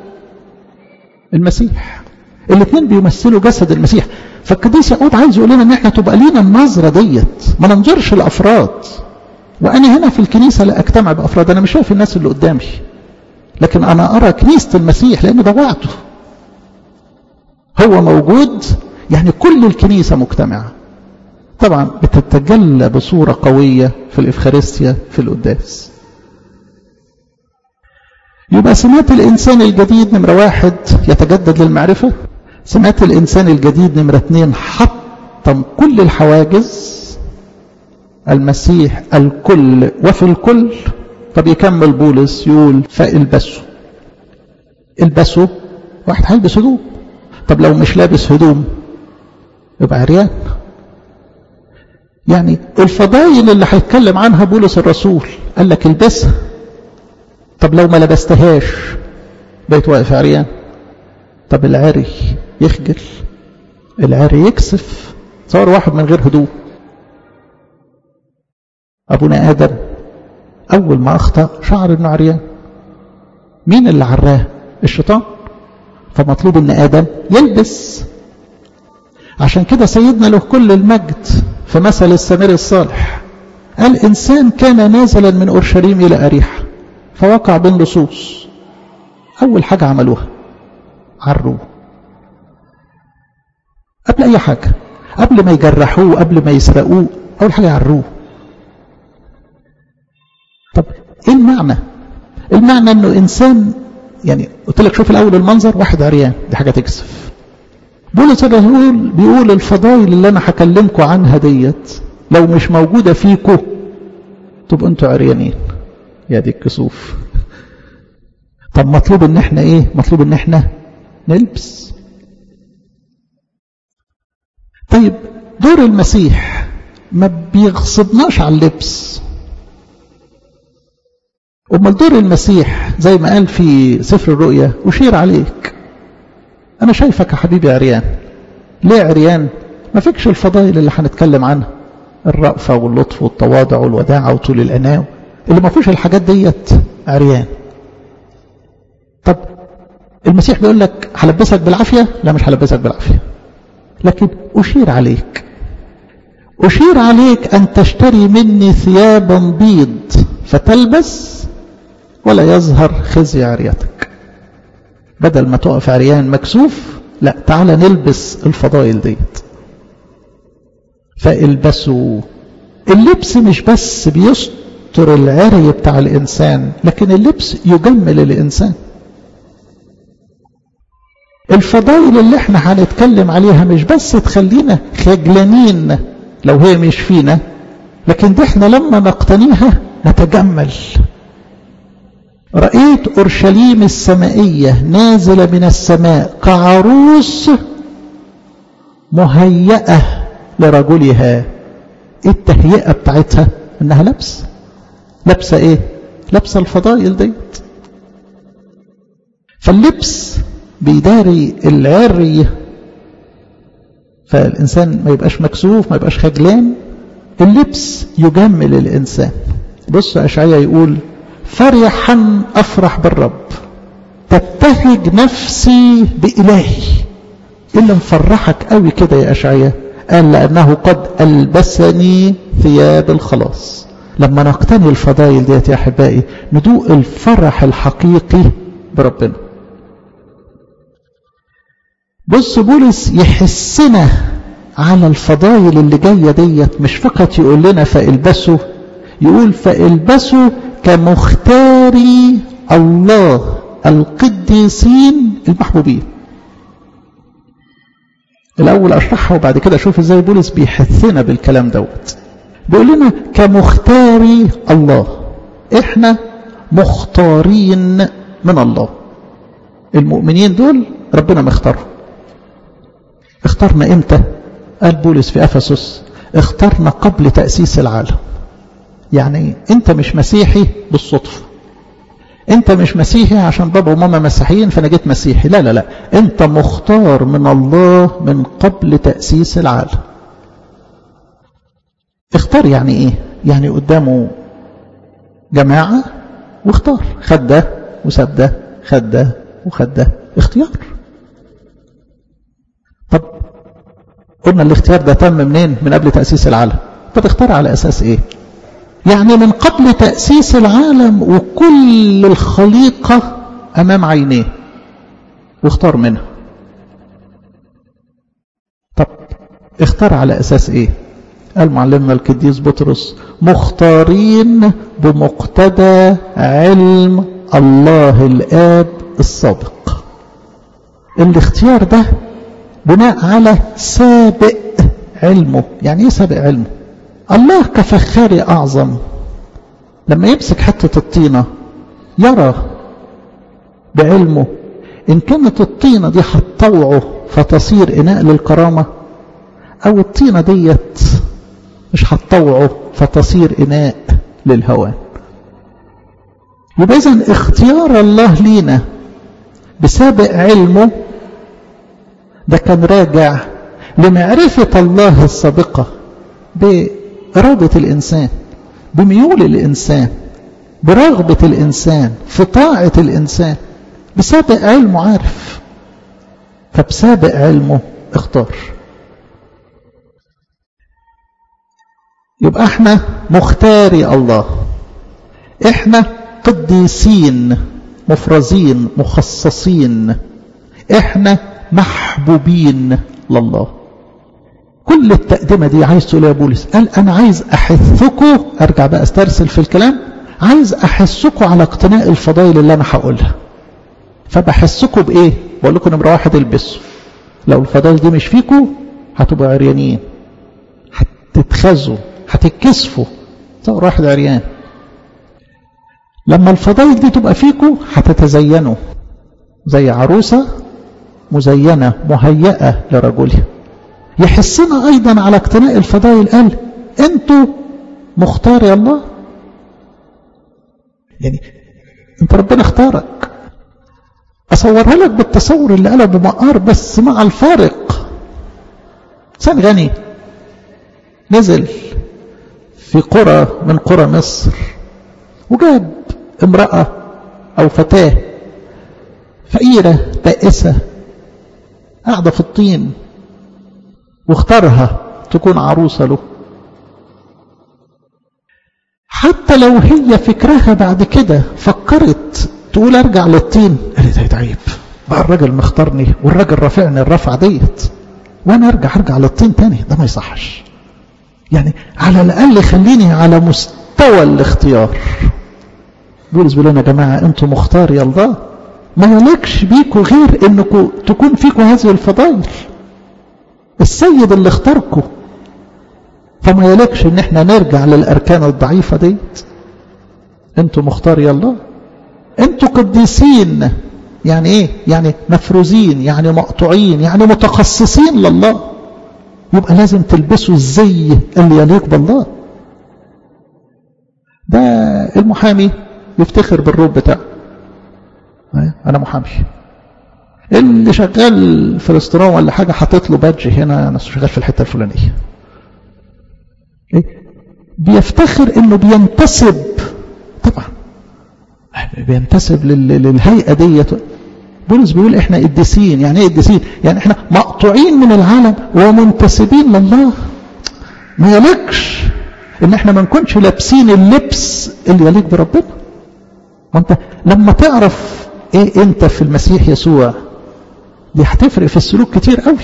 المسيح الاثنين بيمثلوا جسد المسيح فالقديس يعقوب عايز يقول لنا ان احنا تبقى لينا النظره ديت ما ننظرش الافراد وانا هنا في الكنيسه لا اجتمع بافراد انا مش شايف الناس اللي قدامي لكن انا ارى كنيسه المسيح لان ده وعده هو موجود يعني كل الكنيسه مجتمعه طبعا بتتجلى بصوره قويه في الافخارستيا في القداس يبقى سمات الإنسان الجديد نمرة واحد يتجدد للمعرفة سمات الإنسان الجديد نمرة اثنين حطم كل الحواجز المسيح الكل وفي الكل طب يكمل بولس يقول فالبسوا البسوا واحد هيلبس هدوم طب لو مش لابس هدوم يبقى عريان يعني الفضائل اللي هيتكلم عنها بولس الرسول قال لك البسها طب لو ما لبستهاش بقيت واقف عريان طب العري يخجل العري يكسف تصور واحد من غير هدوء ابونا ادم اول ما اخطا شعر انه عريان مين اللي عراه الشيطان فمطلوب ان ادم يلبس عشان كده سيدنا له كل المجد في مثل السمير الصالح قال انسان كان نازلا من اورشليم الى اريحه فوقع بين لصوص أول حاجة عملوها عروه قبل أي حاجة قبل ما يجرحوه قبل ما يسرقوه أول حاجة عروه طب إيه المعنى المعنى أنه إنسان يعني قلت لك شوف الأول المنظر واحد عريان دي حاجة تكسف بولس الرسول بيقول الفضائل اللي أنا هكلمكم عنها ديت لو مش موجودة فيكم تبقوا أنتوا عريانين يا دي الكسوف طب مطلوب ان احنا ايه مطلوب ان احنا نلبس طيب دور المسيح ما بيغصبناش على اللبس امال دور المسيح زي ما قال في سفر الرؤيا اشير عليك انا شايفك يا حبيبي عريان ليه عريان ما فيكش الفضائل اللي هنتكلم عنها الرأفة واللطف والتواضع والوداعة وطول الأناة اللي ما فيهوش الحاجات ديت عريان طب المسيح بيقول لك هلبسك بالعافية لا مش هلبسك بالعافية لكن أشير عليك أشير عليك أن تشتري مني ثيابا بيض فتلبس ولا يظهر خزي عريتك بدل ما تقف عريان مكسوف لا تعالى نلبس الفضائل ديت فالبسوا اللبس مش بس بيستر العري بتاع الإنسان لكن اللبس يجمل الإنسان الفضائل اللي احنا هنتكلم عليها مش بس تخلينا خجلانين لو هي مش فينا لكن دي احنا لما نقتنيها نتجمل رأيت أورشليم السمائية نازلة من السماء كعروس مهيئة لرجلها ايه التهيئة بتاعتها انها لابسة لابسة ايه لابسة الفضائل ديت فاللبس بيداري العري فالإنسان ما يبقاش مكسوف ما يبقاش خجلان اللبس يجمل الإنسان بص أشعية يقول فرحا أفرح بالرب تبتهج نفسي بإلهي اللي مفرحك قوي كده يا أشعية قال لأنه قد ألبسني ثياب الخلاص لما نقتني الفضائل ديت يا أحبائي ندوق الفرح الحقيقي بربنا بص بولس يحسنا على الفضائل اللي جاية ديت مش فقط يقول لنا فالبسوا يقول فالبسوا كمختاري الله القديسين المحبوبين الأول أشرحها وبعد كده أشوف إزاي بولس بيحثنا بالكلام دوت بيقول لنا كمختاري الله إحنا مختارين من الله المؤمنين دول ربنا مختارهم اختارنا امتى قال بولس في أفسس اختارنا قبل تأسيس العالم يعني انت مش مسيحي بالصدفة انت مش مسيحي عشان بابا وماما مسيحيين فانا جيت مسيحي لا لا لا انت مختار من الله من قبل تأسيس العالم اختار يعني ايه يعني قدامه جماعة واختار خد ده وساب ده خد ده وخد ده اختيار طب قلنا الاختيار ده تم منين من قبل تأسيس العالم طب اختار على أساس ايه يعني من قبل تأسيس العالم وكل الخليقة أمام عينيه واختار منها طب اختار على أساس ايه قال معلمنا القديس بطرس مختارين بمقتضى علم الله الآب السابق الاختيار ده بناء على سابق علمه يعني ايه سابق علمه الله كفخار أعظم لما يمسك حتة الطينة يرى بعلمه إن كانت الطينة دي هتطوعه فتصير إناء للكرامة أو الطينة ديت مش هتطوعه فتصير إناء للهوان يبقى إذن اختيار الله لينا بسابق علمه ده كان راجع لمعرفة الله السابقة بإرادة الإنسان بميول الإنسان برغبة الإنسان في طاعة الإنسان بسابق علمه عارف فبسابق علمه اختار يبقى احنا مختاري الله احنا قديسين مفرزين مخصصين احنا محبوبين لله كل التقدمة دي عايز تقول يا بولس قال أنا عايز أحثكم أرجع بقى أسترسل في الكلام عايز أحثكم على اقتناء الفضائل اللي أنا هقولها فبحثكم بإيه بقول لكم نمرة واحد البسوا لو الفضائل دي مش فيكم هتبقوا عريانين هتتخزوا هتتكسفوا تصور واحد عريان لما الفضائل دي تبقى فيكم هتتزينوا زي عروسة مزينة مهيئة لرجلها يحسنا أيضا على اقتناء الفضائل قال أنتوا مختار يا الله يعني أنت ربنا اختارك أصورها لك بالتصور اللي قاله بمقار بس مع الفارق إنسان غني نزل في قرى من قرى مصر وجاب امرأة أو فتاة فقيرة بائسة قاعدة في الطين واختارها تكون عروسة له حتى لو هي فكرها بعد كده فكرت تقول ارجع للطين قالت هي عيب بقى الراجل مختارني والراجل رافعني الرفعة ديت وانا ارجع ارجع للطين تاني ده ما يصحش يعني على الاقل خليني على مستوى الاختيار بولس بيقول لنا يا جماعه انتوا مختار يا الله ما يليقش بيكوا غير انكم تكون فيكم هذه الفضائل السيد اللي اختاركم فما يليقش ان احنا نرجع للاركان الضعيفه ديت انتوا مختار يا الله انتوا قديسين يعني ايه يعني مفروزين يعني مقطوعين يعني متخصصين لله يبقى لازم تلبسوا الزي اللي يليق بالله ده المحامي يفتخر بالروب بتاعه انا محامي اللي شغال في الاسطرام ولا حاجه حاطط له بادج هنا انا شغال في الحته الفلانيه إيه؟ بيفتخر انه بينتسب طبعا بينتسب للهيئه ديت بولس بيقول احنا قديسين يعني ايه قديسين يعني احنا مقطوعين من العالم ومنتسبين لله ما يليقش ان احنا ما نكونش لابسين اللبس اللي يليق بربنا وانت لما تعرف ايه انت في المسيح يسوع دي هتفرق في السلوك كتير قوي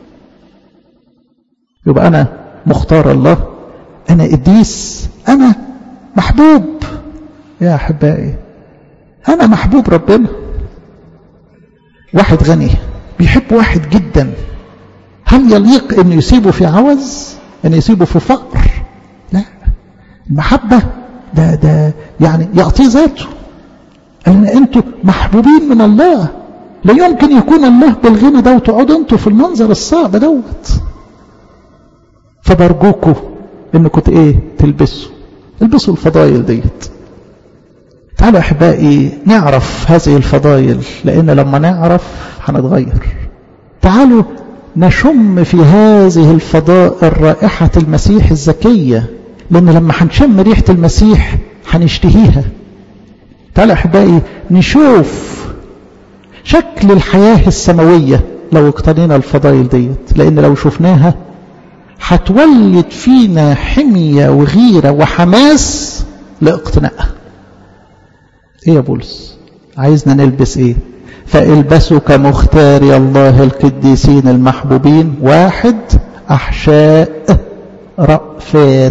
يبقى انا مختار الله انا قديس انا محبوب يا احبائي انا محبوب ربنا واحد غني بيحب واحد جدا هل يليق أن يسيبه في عوز أن يسيبه في فقر لا المحبة ده, ده يعني يعطيه ذاته أن أنتم محبوبين من الله لا يمكن يكون الله بالغنى ده وتقعدوا أنتوا في المنظر الصعب دوت فبرجوكوا انكم ايه تلبسوا البسوا الفضائل ديت تعالوا احبائي نعرف هذه الفضائل لان لما نعرف هنتغير تعالوا نشم في هذه الفضائل رائحة المسيح الزكية لان لما هنشم ريحة المسيح هنشتهيها تعالوا احبائي نشوف شكل الحياة السماوية لو اقتنينا الفضائل ديت لان لو شفناها هتولد فينا حمية وغيرة وحماس لاقتنائها ايه يا بولس عايزنا نلبس ايه فالبسوا كمختار الله القديسين المحبوبين واحد احشاء رأفات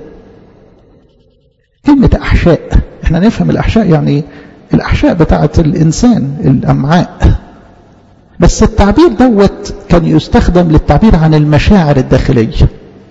كلمة احشاء احنا نفهم الاحشاء يعني الاحشاء بتاعت الانسان الامعاء بس التعبير دوت كان يستخدم للتعبير عن المشاعر الداخلية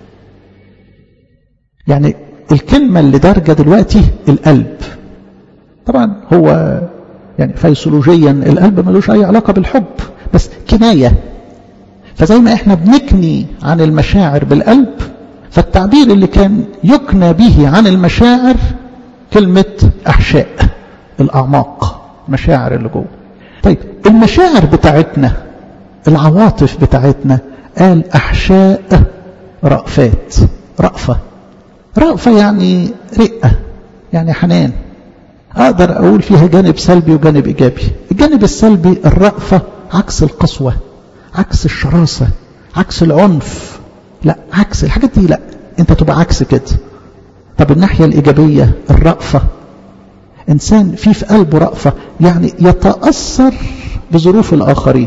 يعني الكلمة اللي دارجة دلوقتي القلب طبعا هو يعني فيسولوجيا القلب ملوش أي علاقة بالحب بس كناية فزي ما احنا بنكني عن المشاعر بالقلب فالتعبير اللي كان يكنى به عن المشاعر كلمة أحشاء الأعماق مشاعر اللي جوه طيب المشاعر بتاعتنا العواطف بتاعتنا قال أحشاء رأفات رأفة رأفة يعني رئة يعني حنان أقدر أقول فيها جانب سلبي وجانب إيجابي الجانب السلبي الرأفة عكس القسوة عكس الشراسة عكس العنف لا عكس الحاجات دي لا انت تبقى عكس كده طب الناحية الإيجابية الرأفة إنسان فيه في قلبه رأفة يعني يتأثر بظروف الآخرين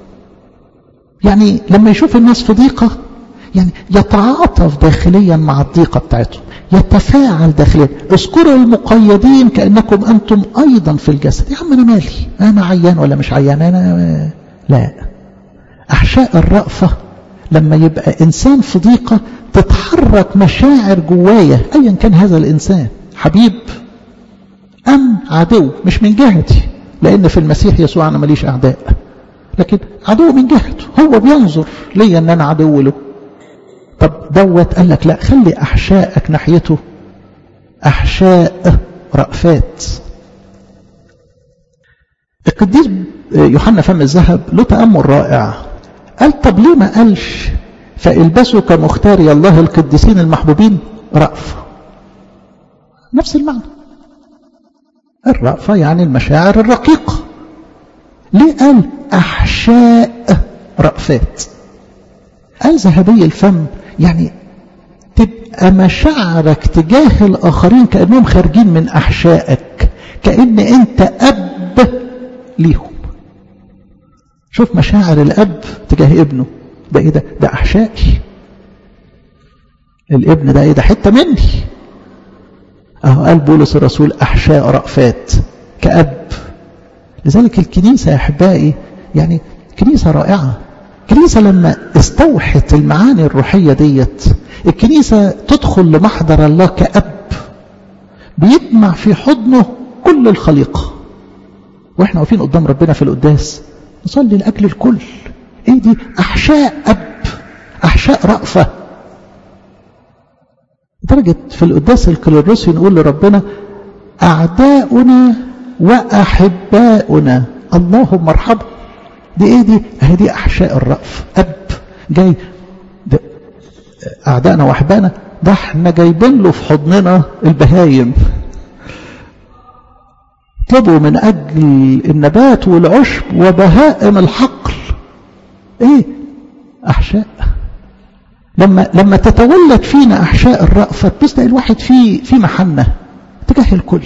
يعني لما يشوف الناس في ضيقة يعني يتعاطف داخليا مع الضيقة بتاعتهم يتفاعل داخليا اذكروا المقيدين كأنكم أنتم أيضا في الجسد يا عم أنا مالي أنا عيان ولا مش عيان أنا لا أحشاء الرأفة لما يبقى إنسان في ضيقة تتحرك مشاعر جوايا أيا كان هذا الإنسان حبيب أم عدو مش من جهتي لأن في المسيح يسوع أنا ماليش أعداء لكن عدو من جهته هو بينظر لي أن أنا عدو له طب دوت قال لك لا خلي أحشائك ناحيته أحشاء رأفات القديس يوحنا فم الذهب له تأمل رائع قال طب ليه ما قالش فالبسوا كمختاري الله القديسين المحبوبين رأف نفس المعنى الرأفة يعني المشاعر الرقيقة ليه قال أحشاء رأفات قال ذهبي الفم يعني تبقى مشاعرك تجاه الآخرين كأنهم خارجين من أحشائك كأن أنت أب ليهم شوف مشاعر الأب تجاه ابنه ده إيه ده ده أحشائي الابن ده إيه ده حتة مني أهو قال بولس الرسول أحشاء رأفات كأب لذلك الكنيسة يا أحبائي يعني كنيسة رائعة الكنيسة لما استوحت المعاني الروحية ديت الكنيسة تدخل لمحضر الله كأب بيجمع في حضنه كل الخليقة واحنا واقفين قدام ربنا في القداس نصلي لأجل الكل ايه دي أحشاء أب أحشاء رأفة لدرجة في القداس الكليروسي نقول لربنا أعداؤنا وأحباؤنا اللهم ارحمهم دي ايه دي اهي دي احشاء الرأف اب جاي ده اعدائنا واحبائنا ده احنا جايبين له في حضننا البهايم اطلبوا من اجل النبات والعشب وبهائم الحقل ايه احشاء لما لما تتولد فينا احشاء الرأفة تلاقي الواحد فيه في محنة تجاه الكل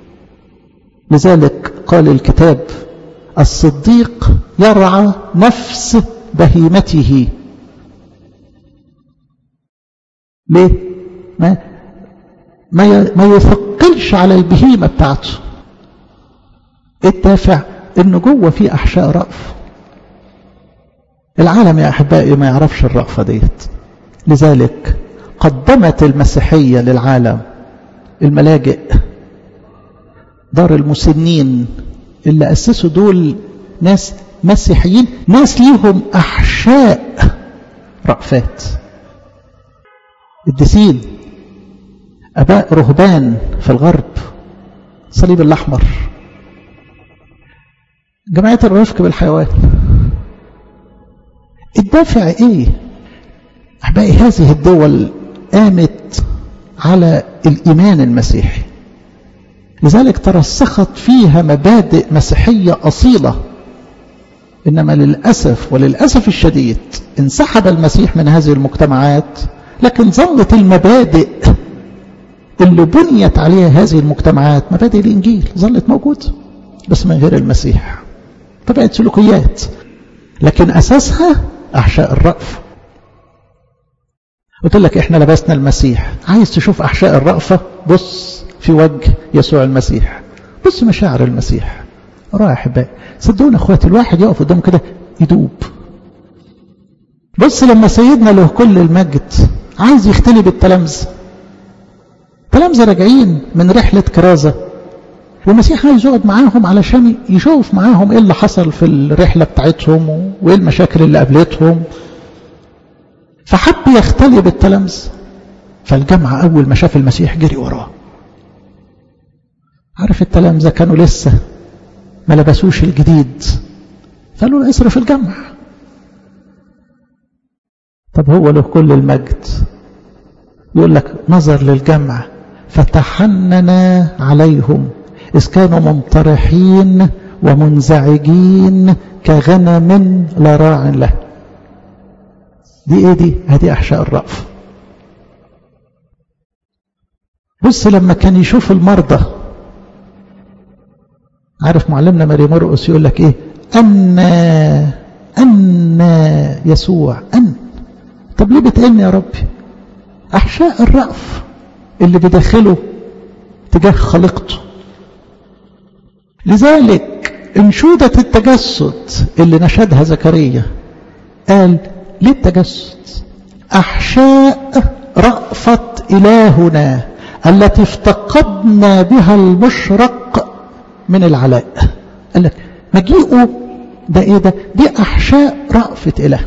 لذلك قال الكتاب الصديق يرعى نفس بهيمته ليه ما ما ما يثقلش على البهيمة بتاعته الدافع انه جوه في احشاء رأف العالم يا أحبائي ما يعرفش الرأفة ديت لذلك قدمت المسيحية للعالم الملاجئ دار المسنين اللي أسسوا دول ناس مسيحيين ناس ليهم أحشاء رأفات الدسين أباء رهبان في الغرب صليب الأحمر جمعية الرفق بالحيوان الدافع ايه احبائي هذه الدول قامت على الايمان المسيحي لذلك ترسخت فيها مبادئ مسيحية أصيلة إنما للأسف وللأسف الشديد انسحب المسيح من هذه المجتمعات لكن ظلت المبادئ اللي بنيت عليها هذه المجتمعات مبادئ الإنجيل ظلت موجودة بس من غير المسيح فبقت سلوكيات لكن أساسها أحشاء الرأف قلت لك إحنا لبسنا المسيح عايز تشوف أحشاء الرأفة بص في وجه يسوع المسيح بص مشاعر المسيح رائع أحبائي صدقوني أخواتي الواحد يقف قدامه كده يدوب بص لما سيدنا له كل المجد عايز يختلي بالتلامذة تلامذة راجعين من رحلة كرازة والمسيح عايز يقعد معاهم علشان يشوف معاهم ايه اللي حصل في الرحلة بتاعتهم وايه المشاكل اللي قابلتهم فحب يختلي بالتلامذة فالجمع أول ما شاف المسيح جري وراه عارف التلامذة كانوا لسه ما لبسوش الجديد فقالوا له اصرف الجمع طب هو له كل المجد يقول لك نظر للجمع فتحنن عليهم إذ كانوا منطرحين ومنزعجين كغنم لا راع له دي ايه دي هذه احشاء الرأف بص لما كان يشوف المرضى عارف معلمنا ماري مرقس يقول لك ايه أن أن يسوع أن طب ليه بتقلني يا ربي أحشاء الرأف اللي بداخله تجاه خلقته لذلك انشودة التجسد اللي نشدها زكريا قال ليه التجسد أحشاء رأفة إلهنا التي افتقدنا بها المشرق من العلاء قال لك مجيئه ده ايه ده دي أحشاء رأفة إلهنا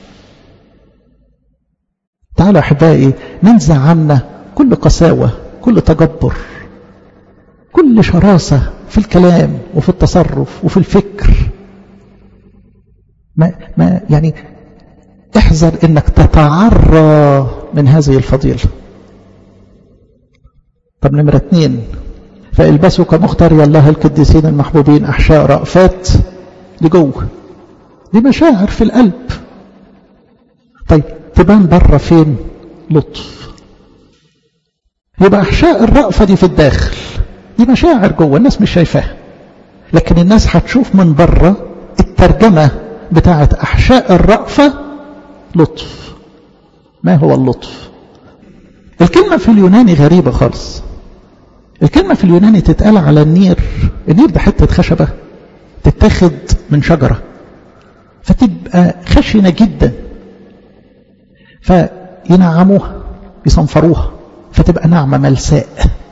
تعالوا أحبائي ننزع عنا كل قساوة كل تجبر كل شراسة في الكلام وفي التصرف وفي الفكر ما, ما يعني احذر انك تتعرى من هذه الفضيلة طب نمرة اثنين فالبسوا كمختاري الله القديسين المحبوبين احشاء رأفات دي جوه دي مشاعر في القلب طيب تبان بره فين لطف يبقى احشاء الرأفة دي في الداخل دي مشاعر جوه الناس مش شايفاها لكن الناس هتشوف من بره الترجمة بتاعت أحشاء الرأفة لطف ما هو اللطف الكلمة في اليوناني غريبة خالص الكلمة في اليوناني تتقال على النير النير ده حتة خشبة تتاخد من شجرة فتبقى خشنة جدا فينعموها يصنفروها فتبقى ناعمة ملساء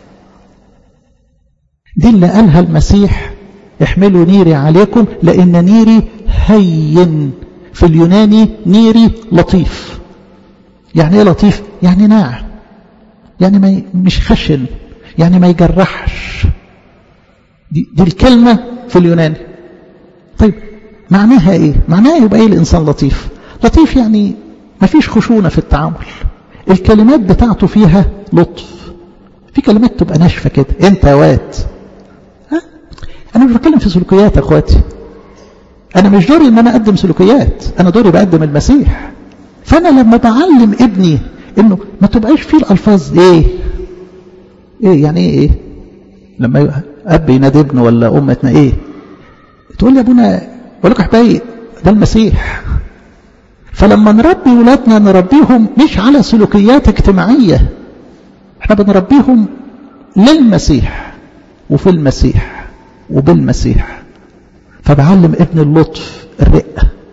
دي اللي قالها المسيح احملوا نيري عليكم لأن نيري هين في اليوناني نيري لطيف يعني ايه لطيف يعني ناعم يعني ما مش خشن يعني ما يجرحش دي, دي الكلمة في اليوناني طيب معناها ايه معناها يبقى ايه الانسان لطيف لطيف يعني ما فيش خشونة في التعامل الكلمات بتاعته فيها لطف في كلمات تبقى ناشفة كده انت يا واد أنا مش بتكلم في سلوكيات يا أخواتي أنا مش دوري إن أنا أقدم سلوكيات أنا دوري بقدم المسيح فأنا لما بعلم ابني إنه ما تبقاش فيه الألفاظ إيه إيه يعني إيه, إيه؟ لما أب ينادي ابنه ولا أمتنا إيه تقول لي يا أبونا أقول لك أحبائي ده المسيح فلما نربي ولادنا نربيهم مش على سلوكيات اجتماعية احنا بنربيهم للمسيح وفي المسيح وبالمسيح فبعلم ابن اللطف الرقة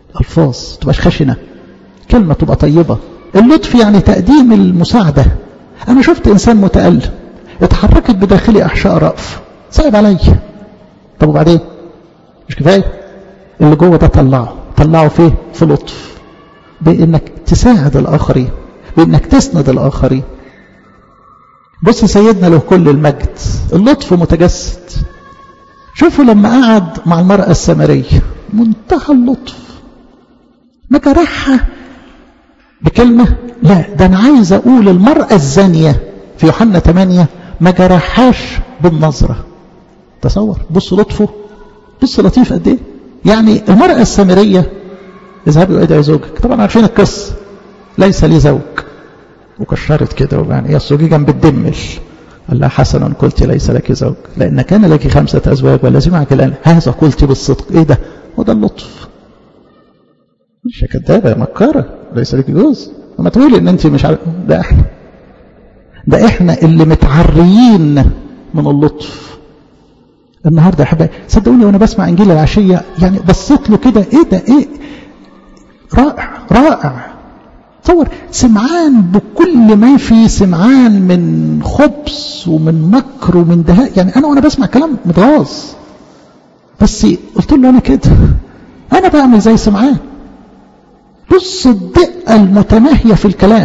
الفاظ تبقاش خشنه كلمه تبقى طيبه اللطف يعني تقديم المساعده انا شفت انسان متالم اتحركت بداخلي احشاء رأف صعب عليا طب وبعدين مش كفايه اللي جوه ده طلعه طلعه فيه في لطف بانك تساعد الاخرين بانك تسند الاخرين بص سيدنا له كل المجد اللطف متجسد شوفوا لما قعد مع المرأة السامرية منتهى اللطف ما جرحها بكلمة لا ده أنا عايز أقول المرأة الزانية في يوحنا 8 ما جرحهاش بالنظرة تصور بص لطفه بص لطيف قد ايه يعني المرأة السامرية اذهبي وادعي زوجك طبعا عارفين القصة ليس لي زوج وكشرت كده يعني هي الزوجي جنب الدمل قال لها حسنا قلت ليس لك زوج لأن كان لك خمسة أزواج والذي معك الآن هذا قلت بالصدق إيه ده وده اللطف مش كدابة مكارة ليس لك جوز وما تقولي إن أنت مش عارف ده إحنا ده إحنا اللي متعريين من اللطف النهارده يا حبايبي صدقوني وانا بسمع انجيل العشيه يعني بصيت له كده ايه ده ايه رائع رائع تصور سمعان بكل ما في سمعان من خبث ومن مكر ومن دهاء يعني انا وانا بسمع كلام متغاظ بس قلت له انا كده انا بعمل زي سمعان بص الدقه المتناهيه في الكلام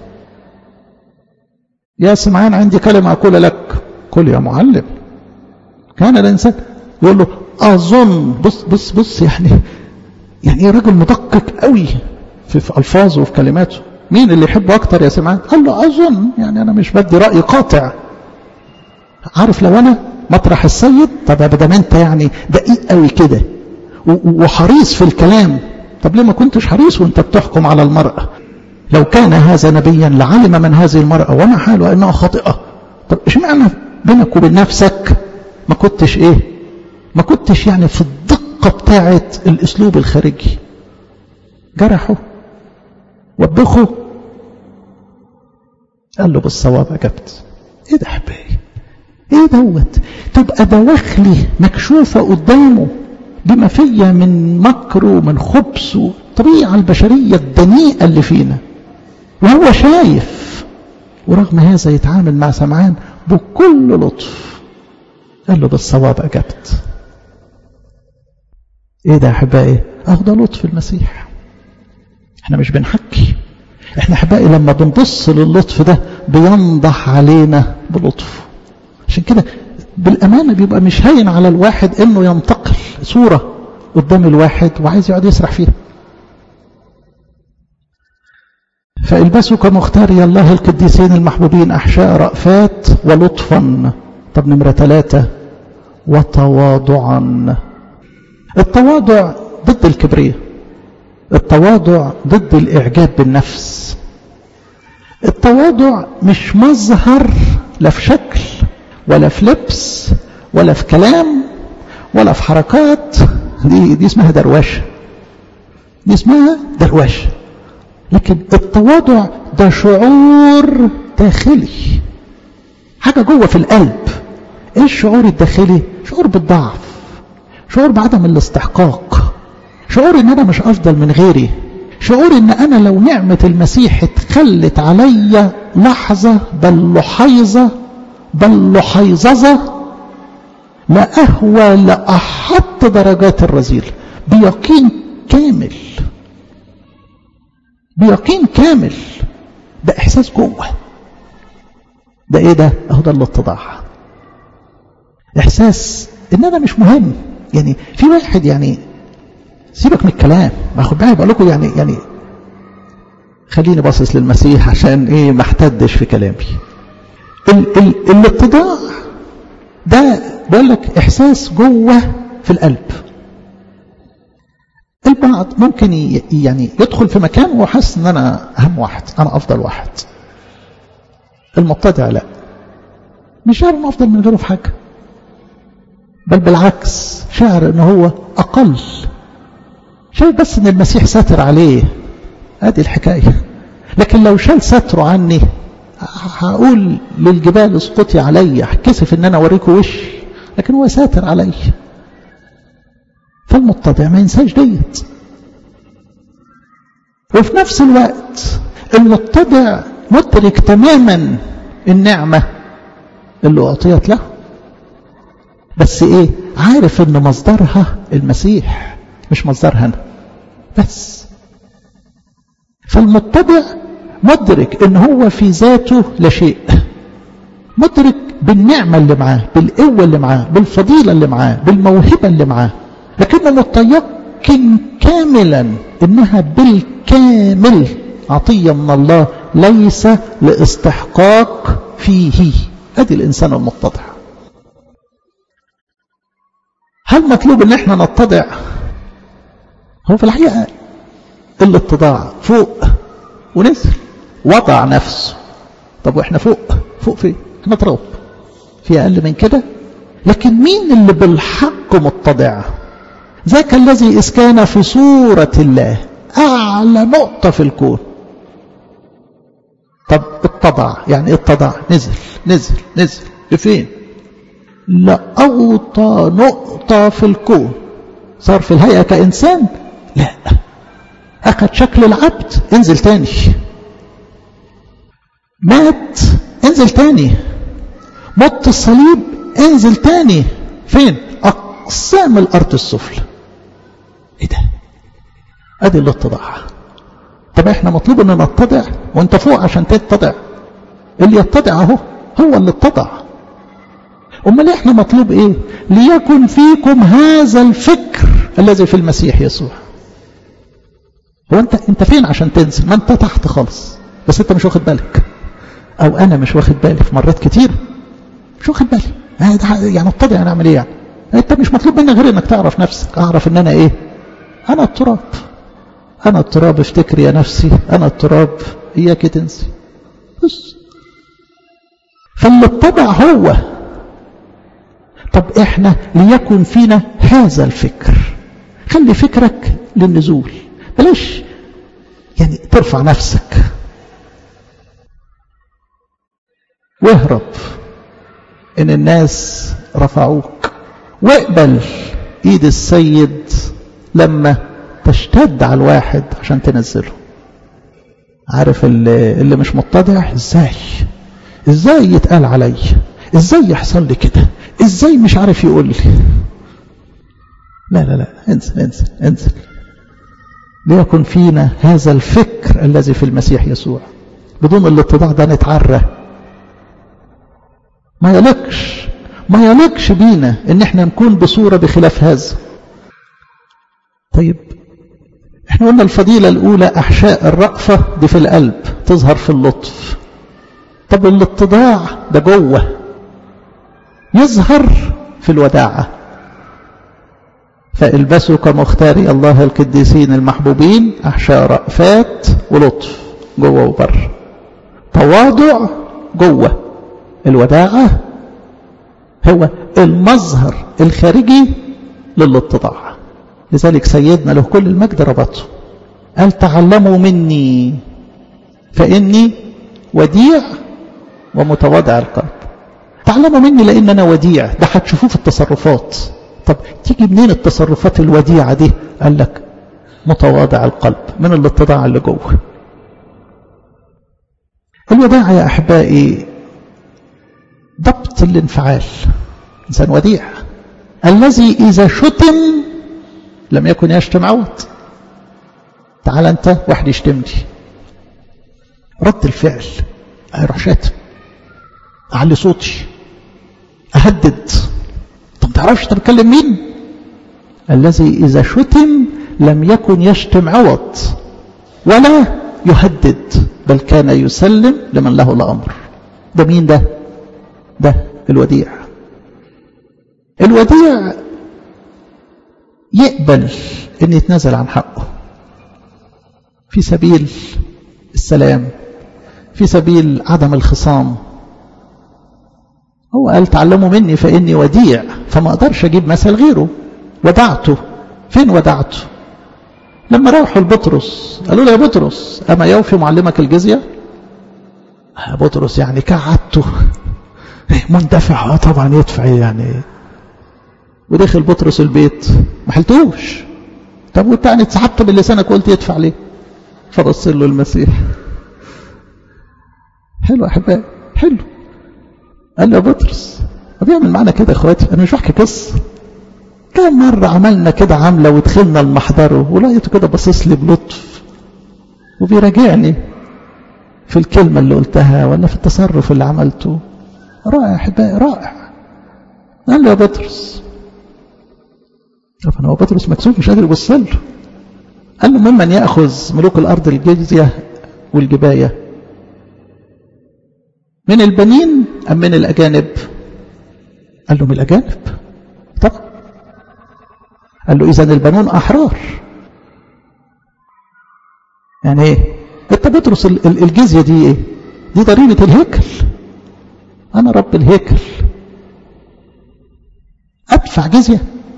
يا سمعان عندي كلمه اقول لك قل يا معلم كان الانسان يقول له اظن بص بص بص يعني يعني راجل مدقق قوي في, في الفاظه وفي كلماته مين اللي يحبه اكتر يا سمعان قال له اظن يعني انا مش بدي راي قاطع عارف لو انا مطرح السيد طب بدل انت يعني دقيق قوي كده وحريص في الكلام طب ليه ما كنتش حريص وانت بتحكم على المرأة لو كان هذا نبيا لعلم من هذه المرأة وما حاله انها خاطئة طب اشمعنى بينك وبين نفسك ما كنتش ايه ما كنتش يعني في الدقة بتاعة الاسلوب الخارجي جرحه وبخه قال له بالصواب اجبت ايه ده حبايبي ايه دوت تبقى دواخلي مكشوفة قدامه بما فيا من مكر ومن خبث والطبيعة البشرية الدنيئة اللي فينا وهو شايف ورغم هذا يتعامل مع سمعان بكل لطف قال له بالصواب أجبت ايه ده يا احبائي اهو ده لطف المسيح احنا مش بنحكي احنا احبائي لما بنبص للطف ده بينضح علينا بلطف عشان كده بالامانه بيبقى مش هين على الواحد انه ينتقل صوره قدام الواحد وعايز يقعد يسرح فيها فالبسوا كمختاري الله القديسين المحبوبين احشاء رأفات ولطفا طب نمرة ثلاثة وتواضعا التواضع ضد الكبرياء التواضع ضد الإعجاب بالنفس التواضع مش مظهر لا في شكل ولا في لبس ولا في كلام ولا في حركات دي, دي اسمها درواشة دي اسمها درواشة لكن التواضع ده شعور داخلي حاجة جوه في القلب ايه الشعور الداخلي شعور بالضعف شعور بعدم الاستحقاق شعور ان انا مش افضل من غيري شعور ان انا لو نعمة المسيح اتخلت عليا لحظة بل لحيظة بل لحيظظة لا اهوى لاحط درجات الرذيل بيقين كامل بيقين كامل ده احساس جوه ده ايه ده اهو ده الاتضاع احساس ان انا مش مهم يعني في واحد يعني سيبك من الكلام ما خد بالي بقول لكم يعني يعني خليني باصص للمسيح عشان ايه ما احتدش في كلامي ال ال الاتضاع ده بقول لك احساس جوه في القلب البعض ممكن يعني يدخل في مكان وهو حاسس ان انا اهم واحد انا افضل واحد المبتدع لا مش شاعر انه افضل من غيره في حاجه بل بالعكس شاعر ان هو اقل شايف بس ان المسيح ساتر عليه ادي الحكايه لكن لو شال ستره عني هقول للجبال اسقطي عليا هتكسف ان انا اوريكم وشي لكن هو ساتر عليا فالمتضع ما ينساش ديت وفي نفس الوقت المتضع مدرك تماما النعمة اللي أعطيت له بس إيه عارف إن مصدرها المسيح مش مصدرها أنا بس فالمتضع مدرك إن هو في ذاته لا شيء مدرك بالنعمة اللي معاه بالقوة اللي معاه بالفضيلة اللي معاه بالموهبة اللي معاه لكنه متيقن كاملا إنها بالكامل عطية من الله ليس لاستحقاق فيه ادي الانسان المتضع هل مطلوب ان احنا نتضع هو في الحقيقه الاتضاع فوق ونزل وضع نفسه طب واحنا فوق فوق فين احنا تراب في اقل من كده لكن مين اللي بالحق متضع ذاك الذي اذ كان في صوره الله اعلى نقطه في الكون طب اتضع يعني ايه اتضع نزل نزل نزل لفين لأوطى نقطة في الكون صار في الهيئة كإنسان لا أخذ شكل العبد انزل تاني مات انزل تاني مت الصليب انزل تاني فين أقسام الأرض السفلى ايه ده ادي الاتضاع طب احنا مطلوب ان نتضع وانت فوق عشان تتضع اللي يتضع اهو هو اللي اتضع امال احنا مطلوب ايه ليكن فيكم هذا الفكر الذي في المسيح يسوع هو انت انت فين عشان تنزل ما انت تحت خالص بس انت مش واخد بالك او انا مش واخد بالي في مرات كتير مش واخد بالي يعني اتضع انا اعمل ايه يعني انت مش مطلوب منك غير انك تعرف نفسك اعرف ان انا ايه انا التراب أنا التراب افتكر يا نفسي أنا التراب إياك تنسي بس فاللي اتبع هو طب إحنا ليكن فينا هذا الفكر خلي فكرك للنزول بلاش يعني ترفع نفسك واهرب إن الناس رفعوك واقبل إيد السيد لما تشتد على الواحد عشان تنزله عارف اللي, اللي مش متضع ازاي ازاي يتقال علي ازاي يحصل لي كده ازاي مش عارف يقول لي لا لا لا انزل انزل انزل ليكن فينا هذا الفكر الذي في المسيح يسوع بدون الاتضاع ده نتعرى ما يلقش ما يلقش بينا ان احنا نكون بصورة بخلاف هذا طيب احنا قلنا الفضيلة الأولى أحشاء الرأفة دي في القلب تظهر في اللطف طب الاتضاع ده جوه يظهر في الوداعة فالبسوا كمختاري الله القديسين المحبوبين أحشاء رأفات ولطف جوه وبر تواضع جوه الوداعة هو المظهر الخارجي للاتضاع لذلك سيدنا له كل المجد ربطه قال تعلموا مني فإني وديع ومتواضع القلب تعلموا مني لأن أنا وديع ده هتشوفوه في التصرفات طب تيجي منين التصرفات الوديعة دي قال لك متواضع القلب من الاتضاع اللي جوه الوداع يا أحبائي ضبط الانفعال إنسان وديع الذي إذا شتم لم يكن يشتم عوض تعال أنت واحد يشتمني رد الفعل أروح شاتم أعلي صوتي أهدد طب تعرفش أنت بتكلم مين الذي إذا شتم لم يكن يشتم عوض ولا يهدد بل كان يسلم لمن له الأمر ده مين ده ده الوديع الوديع يقبل ان يتنازل عن حقه في سبيل السلام في سبيل عدم الخصام هو قال تعلموا مني فإني وديع فما أقدرش أجيب مثل غيره ودعته فين ودعته لما راحوا لبطرس قالوا له يا بطرس أما يوفي معلمك الجزية يا بطرس يعني كعدته مندفع اه طبعا يدفع يعني ودخل بطرس البيت ما حلتوش طب وانت يعني اتسحبت من لسانك وقلت يدفع ليه فبص له المسيح حلو احبائي حلو قال له يا بطرس بيعمل معانا كده يا اخواتي انا مش بحكي قصه كم مره عملنا كده عامله ودخلنا المحضره ولقيته كده باصص لي بلطف وبيراجعني في الكلمه اللي قلتها ولا في التصرف اللي عملته رائع احبائي رائع قال له يا بطرس طبعا هو بطرس مكسوف مش قادر يبص له قال له ممن ياخذ ملوك الارض الجزيه والجبايه من البنين ام من الاجانب قال له من الاجانب طبعا قال له اذا البنون احرار يعني ايه انت بطرس الجزيه دي ايه دي ضريبه الهيكل انا رب الهيكل ادفع جزيه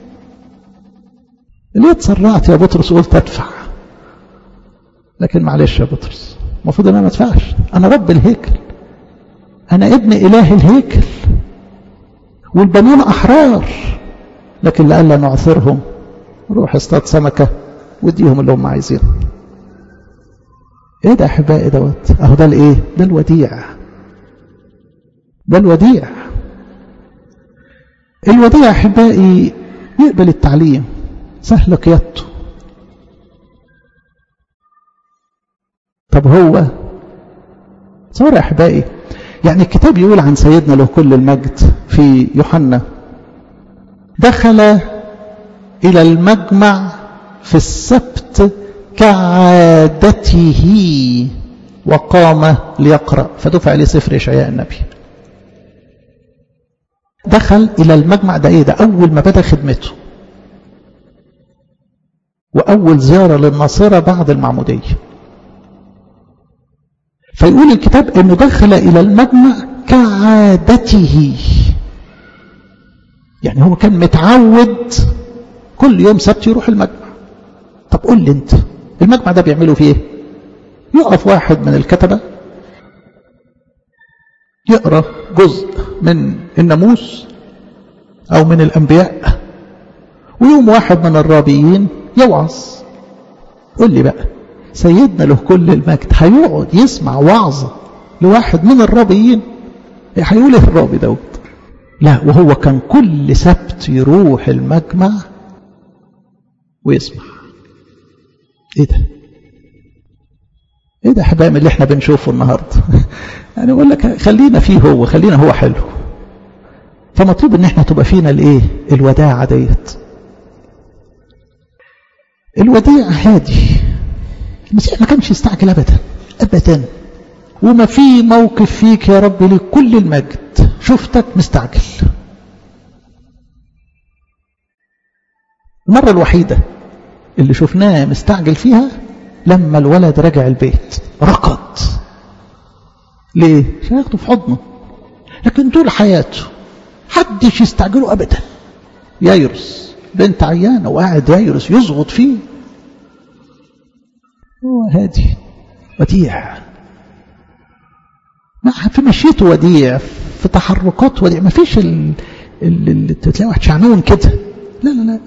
ليه اتسرعت يا بطرس قلت ادفع لكن معلش يا بطرس المفروض ان انا ما ادفعش انا رب الهيكل انا ابن اله الهيكل والبنون احرار لكن لألا نعثرهم روح اصطاد سمكة واديهم اللي هم عايزينه ايه ده احبائي دوت اهو ده الايه ده الوديع ده الوديع الوديع احبائي يقبل التعليم سهل قيادته طب هو تصور يا احبائي يعني الكتاب يقول عن سيدنا له كل المجد في يوحنا دخل إلى المجمع في السبت كعادته وقام ليقرأ فدفع عليه سفر إشعياء النبي دخل إلى المجمع ده إيه ده أول ما بدأ خدمته وأول زيارة للناصرة بعد المعمودية فيقول الكتاب أنه دخل إلى المجمع كعادته يعني هو كان متعود كل يوم سبت يروح المجمع طب قول لي انت المجمع ده بيعملوا فيه ايه يقف واحد من الكتبة يقرأ جزء من الناموس أو من الأنبياء ويوم واحد من الرابيين يوعظ قول لي بقى سيدنا له كل المجد هيقعد يسمع وعظة لواحد من الرابيين هيقول ايه الرابي دوت لا وهو كان كل سبت يروح المجمع ويسمع ايه ده ايه ده حبايب اللي احنا بنشوفه النهارده يعني اقول لك خلينا فيه هو خلينا هو حلو فمطلوب ان احنا تبقى فينا الايه الوداعه ديت الوديع هادي المسيح ما كانش يستعجل ابدا ابدا وما في موقف فيك يا رب لكل المجد شفتك مستعجل المرة الوحيدة اللي شفناه مستعجل فيها لما الولد رجع البيت ركض ليه؟ عشان ياخده في حضنه لكن طول حياته حدش يستعجله ابدا ييرس بنت عيانه وقاعد ييرس يزغط فيه هو هادي وديع في مشيته وديع في تحركات وديع ما فيش اللي تلاقي واحد شعنون كده لا لا لا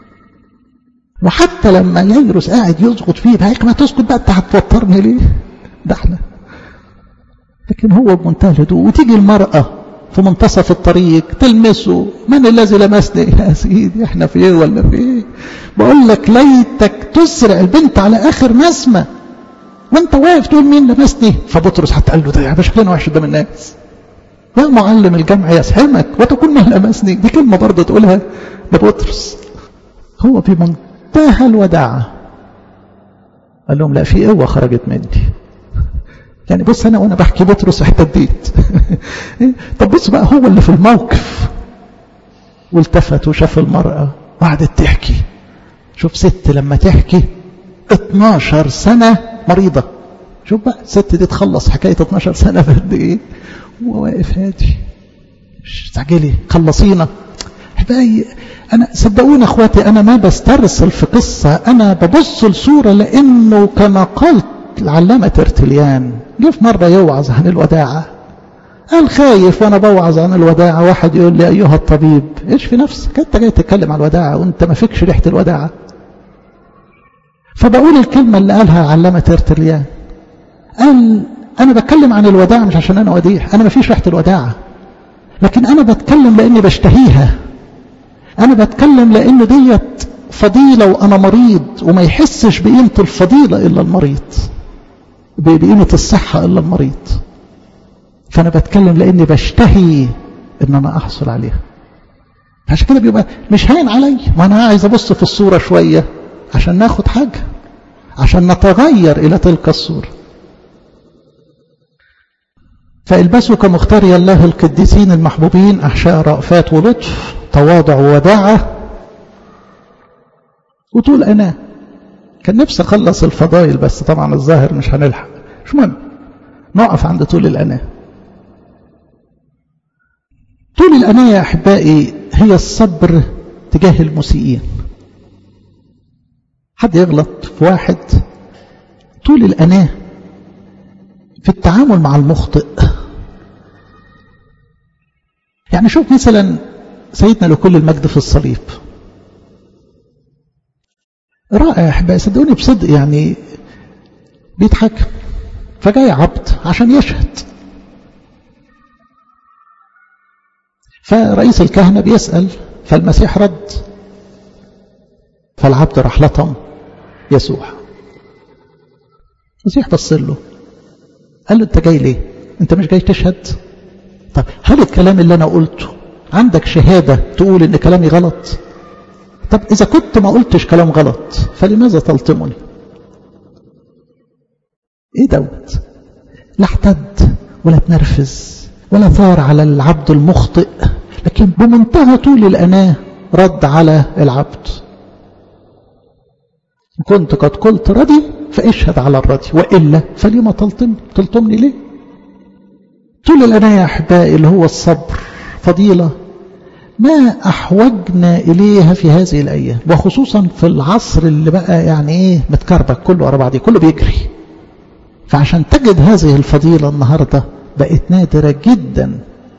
وحتى لما يجرس قاعد يسقط فيه بقى ما تسقط بقى انت هتوترني ليه ده احنا لكن هو بمنتهى الهدوء وتيجي المرأة في منتصف الطريق تلمسه من الذي لمسني يا سيدي احنا في ايه ولا في ايه بقول لك ليتك تسرع البنت على اخر نسمه وانت واقف تقول مين لمسني فبطرس حتى قال له ده يا شكلنا وحش قدام الناس يا معلم الجمع يسحمك وتكون من لمسني دي كلمة برضه تقولها لبطرس هو بمنتهى الوداعة قال لهم لا في قوة خرجت مني يعني بص أنا وأنا بحكي بطرس احتديت طب بص بقى هو اللي في الموقف والتفت وشاف المرأة وقعدت تحكي شوف ست لما تحكي 12 سنة مريضة شوف بقى الست دي تخلص حكاية 12 سنة في قد ايه هو واقف هادي مش استعجلي خلصينا احبائي انا صدقوني اخواتي انا ما بسترسل في قصة انا ببص لصورة لانه كما قالت العلامة ترتليان جه في مرة يوعظ عن الوداعة قال خايف وانا بوعظ عن الوداعة واحد يقول لي ايها الطبيب ايش في نفسك انت جاي تتكلم عن الوداعة وانت ما فيكش ريحة الوداعة فبقول الكلمة اللي قالها علامة ترتريان قال أنا بتكلم عن الوداع مش عشان أنا وديع أنا ما فيش ريحة الوداعة لكن أنا بتكلم لأني بشتهيها أنا بتكلم لأن ديت فضيلة وأنا مريض وما يحسش بقيمة الفضيلة إلا المريض بقيمة الصحة إلا المريض فأنا بتكلم لأني بشتهي إن أنا أحصل عليها عشان كده بيبقى مش هين علي ما أنا عايز أبص في الصورة شوية عشان ناخد حاجة عشان نتغير إلى تلك الصورة فالبسوا كمختاري الله القديسين المحبوبين أحشاء رأفات ولطف تواضع ووداعة وطول أنا كان نفسي أخلص الفضائل بس طبعا الظاهر مش هنلحق مش مهم نقف عند طول الأناة طول الأناة يا أحبائي هي الصبر تجاه المسيئين حد يغلط في واحد طول الأناة في التعامل مع المخطئ يعني شوف مثلا سيدنا لكل المجد في الصليب رائع يا احبائي صدقوني بصدق يعني بيضحك فجاي عبد عشان يشهد فرئيس الكهنة بيسأل فالمسيح رد فالعبد راح لطم يسوع المسيح بص له قال له انت جاي ليه انت مش جاي تشهد طب هل الكلام اللي انا قلته عندك شهادة تقول ان كلامي غلط طب اذا كنت ما قلتش كلام غلط فلماذا تلطمني ايه دوت لا احتد ولا تنرفز ولا ثار على العبد المخطئ لكن بمنتهى طول الأناة رد على العبد كنت قد قلت ردي فاشهد على الردي وإلا فلما تلطم تلطمني ليه طول الأناة يا أحبائي اللي هو الصبر فضيلة ما أحوجنا إليها في هذه الأيام وخصوصا في العصر اللي بقى يعني إيه متكربك كله ورا بعضيه كله بيجري فعشان تجد هذه الفضيلة النهاردة بقت نادرة جدا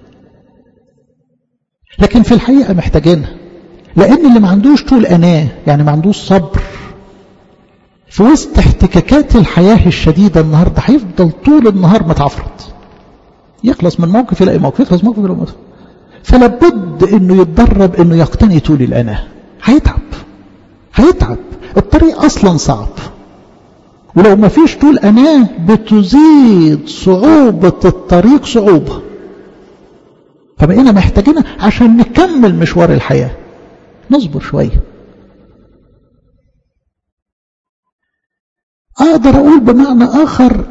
لكن في الحقيقة محتاجينها لأن اللي ما عندوش طول أناه يعني ما عندوش صبر في وسط احتكاكات الحياة الشديدة النهاردة هيفضل طول النهار متعفرط يخلص من موقف يلاقي موقف يخلص موقف يلاقي موقف فلابد انه يتدرب انه يقتني طول الأناه هيتعب هيتعب الطريق أصلا صعب ولو ما فيش طول أناه بتزيد صعوبة الطريق صعوبة فبقينا محتاجينها عشان نكمل مشوار الحياة نصبر شوية أقدر أقول بمعنى آخر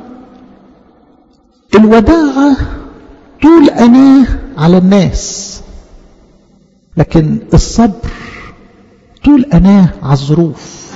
الوداعة طول أناه على الناس لكن الصبر طول أناه على الظروف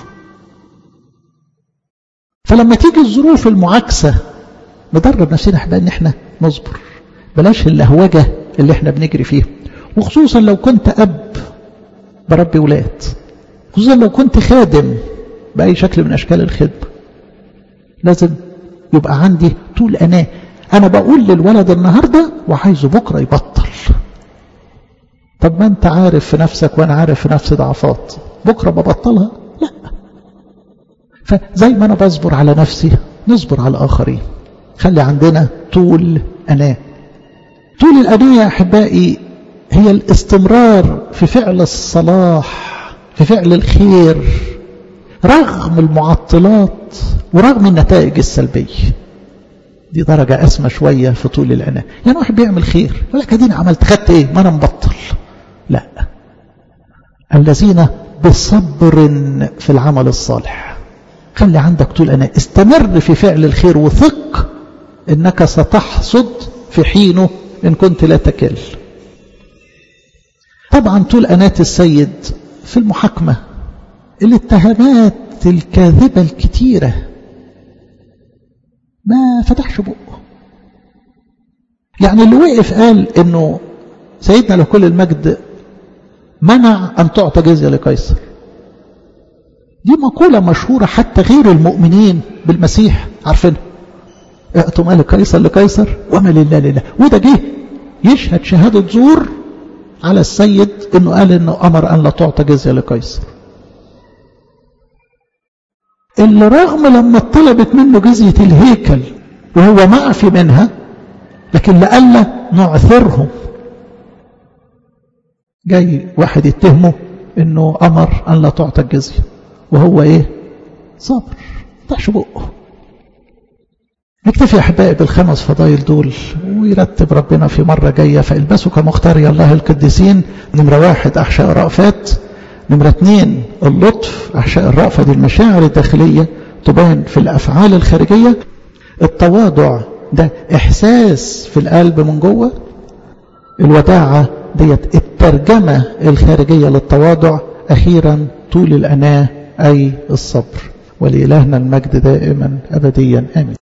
فلما تيجي الظروف المعاكسة ندرب نفسنا احنا ان احنا نصبر بلاش اللهوجة اللي احنا بنجري فيها وخصوصا لو كنت اب بربي ولاد خصوصا لو كنت خادم بأي شكل من أشكال الخدمة لازم يبقى عندي طول أناه أنا بقول للولد النهاردة وعايزه بكرة يبطل طب ما أنت عارف في نفسك وأنا عارف في نفسي ضعفات بكرة ببطلها لا فزي ما أنا بصبر على نفسي نصبر على الآخرين خلي عندنا طول أناه طول الأناه يا أحبائي هي الاستمرار في فعل الصلاح في فعل الخير رغم المعطلات ورغم النتائج السلبية دي درجة أسمى شوية في طول الأناة يعني واحد بيعمل خير يقول لك اديني عملت خدت ايه ما انا مبطل لا الذين بصبر في العمل الصالح خلي عندك طول أناة استمر في فعل الخير وثق انك ستحصد في حينه ان كنت لا تكل طبعا طول أناة السيد في المحاكمة الاتهامات الكاذبة الكتيرة ما فتحش بقه يعني اللي وقف قال انه سيدنا لكل المجد منع ان تعطى جزية لقيصر دي مقولة مشهورة حتى غير المؤمنين بالمسيح عارفينها اعطوا مال قيصر لقيصر وما لله لله وده جه يشهد شهادة زور على السيد انه قال انه امر ان لا تعطى جزية لقيصر اللي رغم لما طلبت منه جزية الهيكل وهو معفي منها لكن لألا نعثرهم جاي واحد يتهمه انه امر ان لا تعطى الجزية وهو ايه صبر طعش بقه نكتفي يا احبائي بالخمس فضائل دول ويرتب ربنا في مرة جاية فالبسوا كمختاري الله القديسين نمرة واحد احشاء رأفات نمرة اثنين اللطف احشاء الرأفة دي المشاعر الداخلية تبان في الافعال الخارجية التواضع ده احساس في القلب من جوه الوداعة ديت الترجمة الخارجية للتواضع أخيرا طول الأناة أي الصبر ولإلهنا المجد دائما أبديا آمين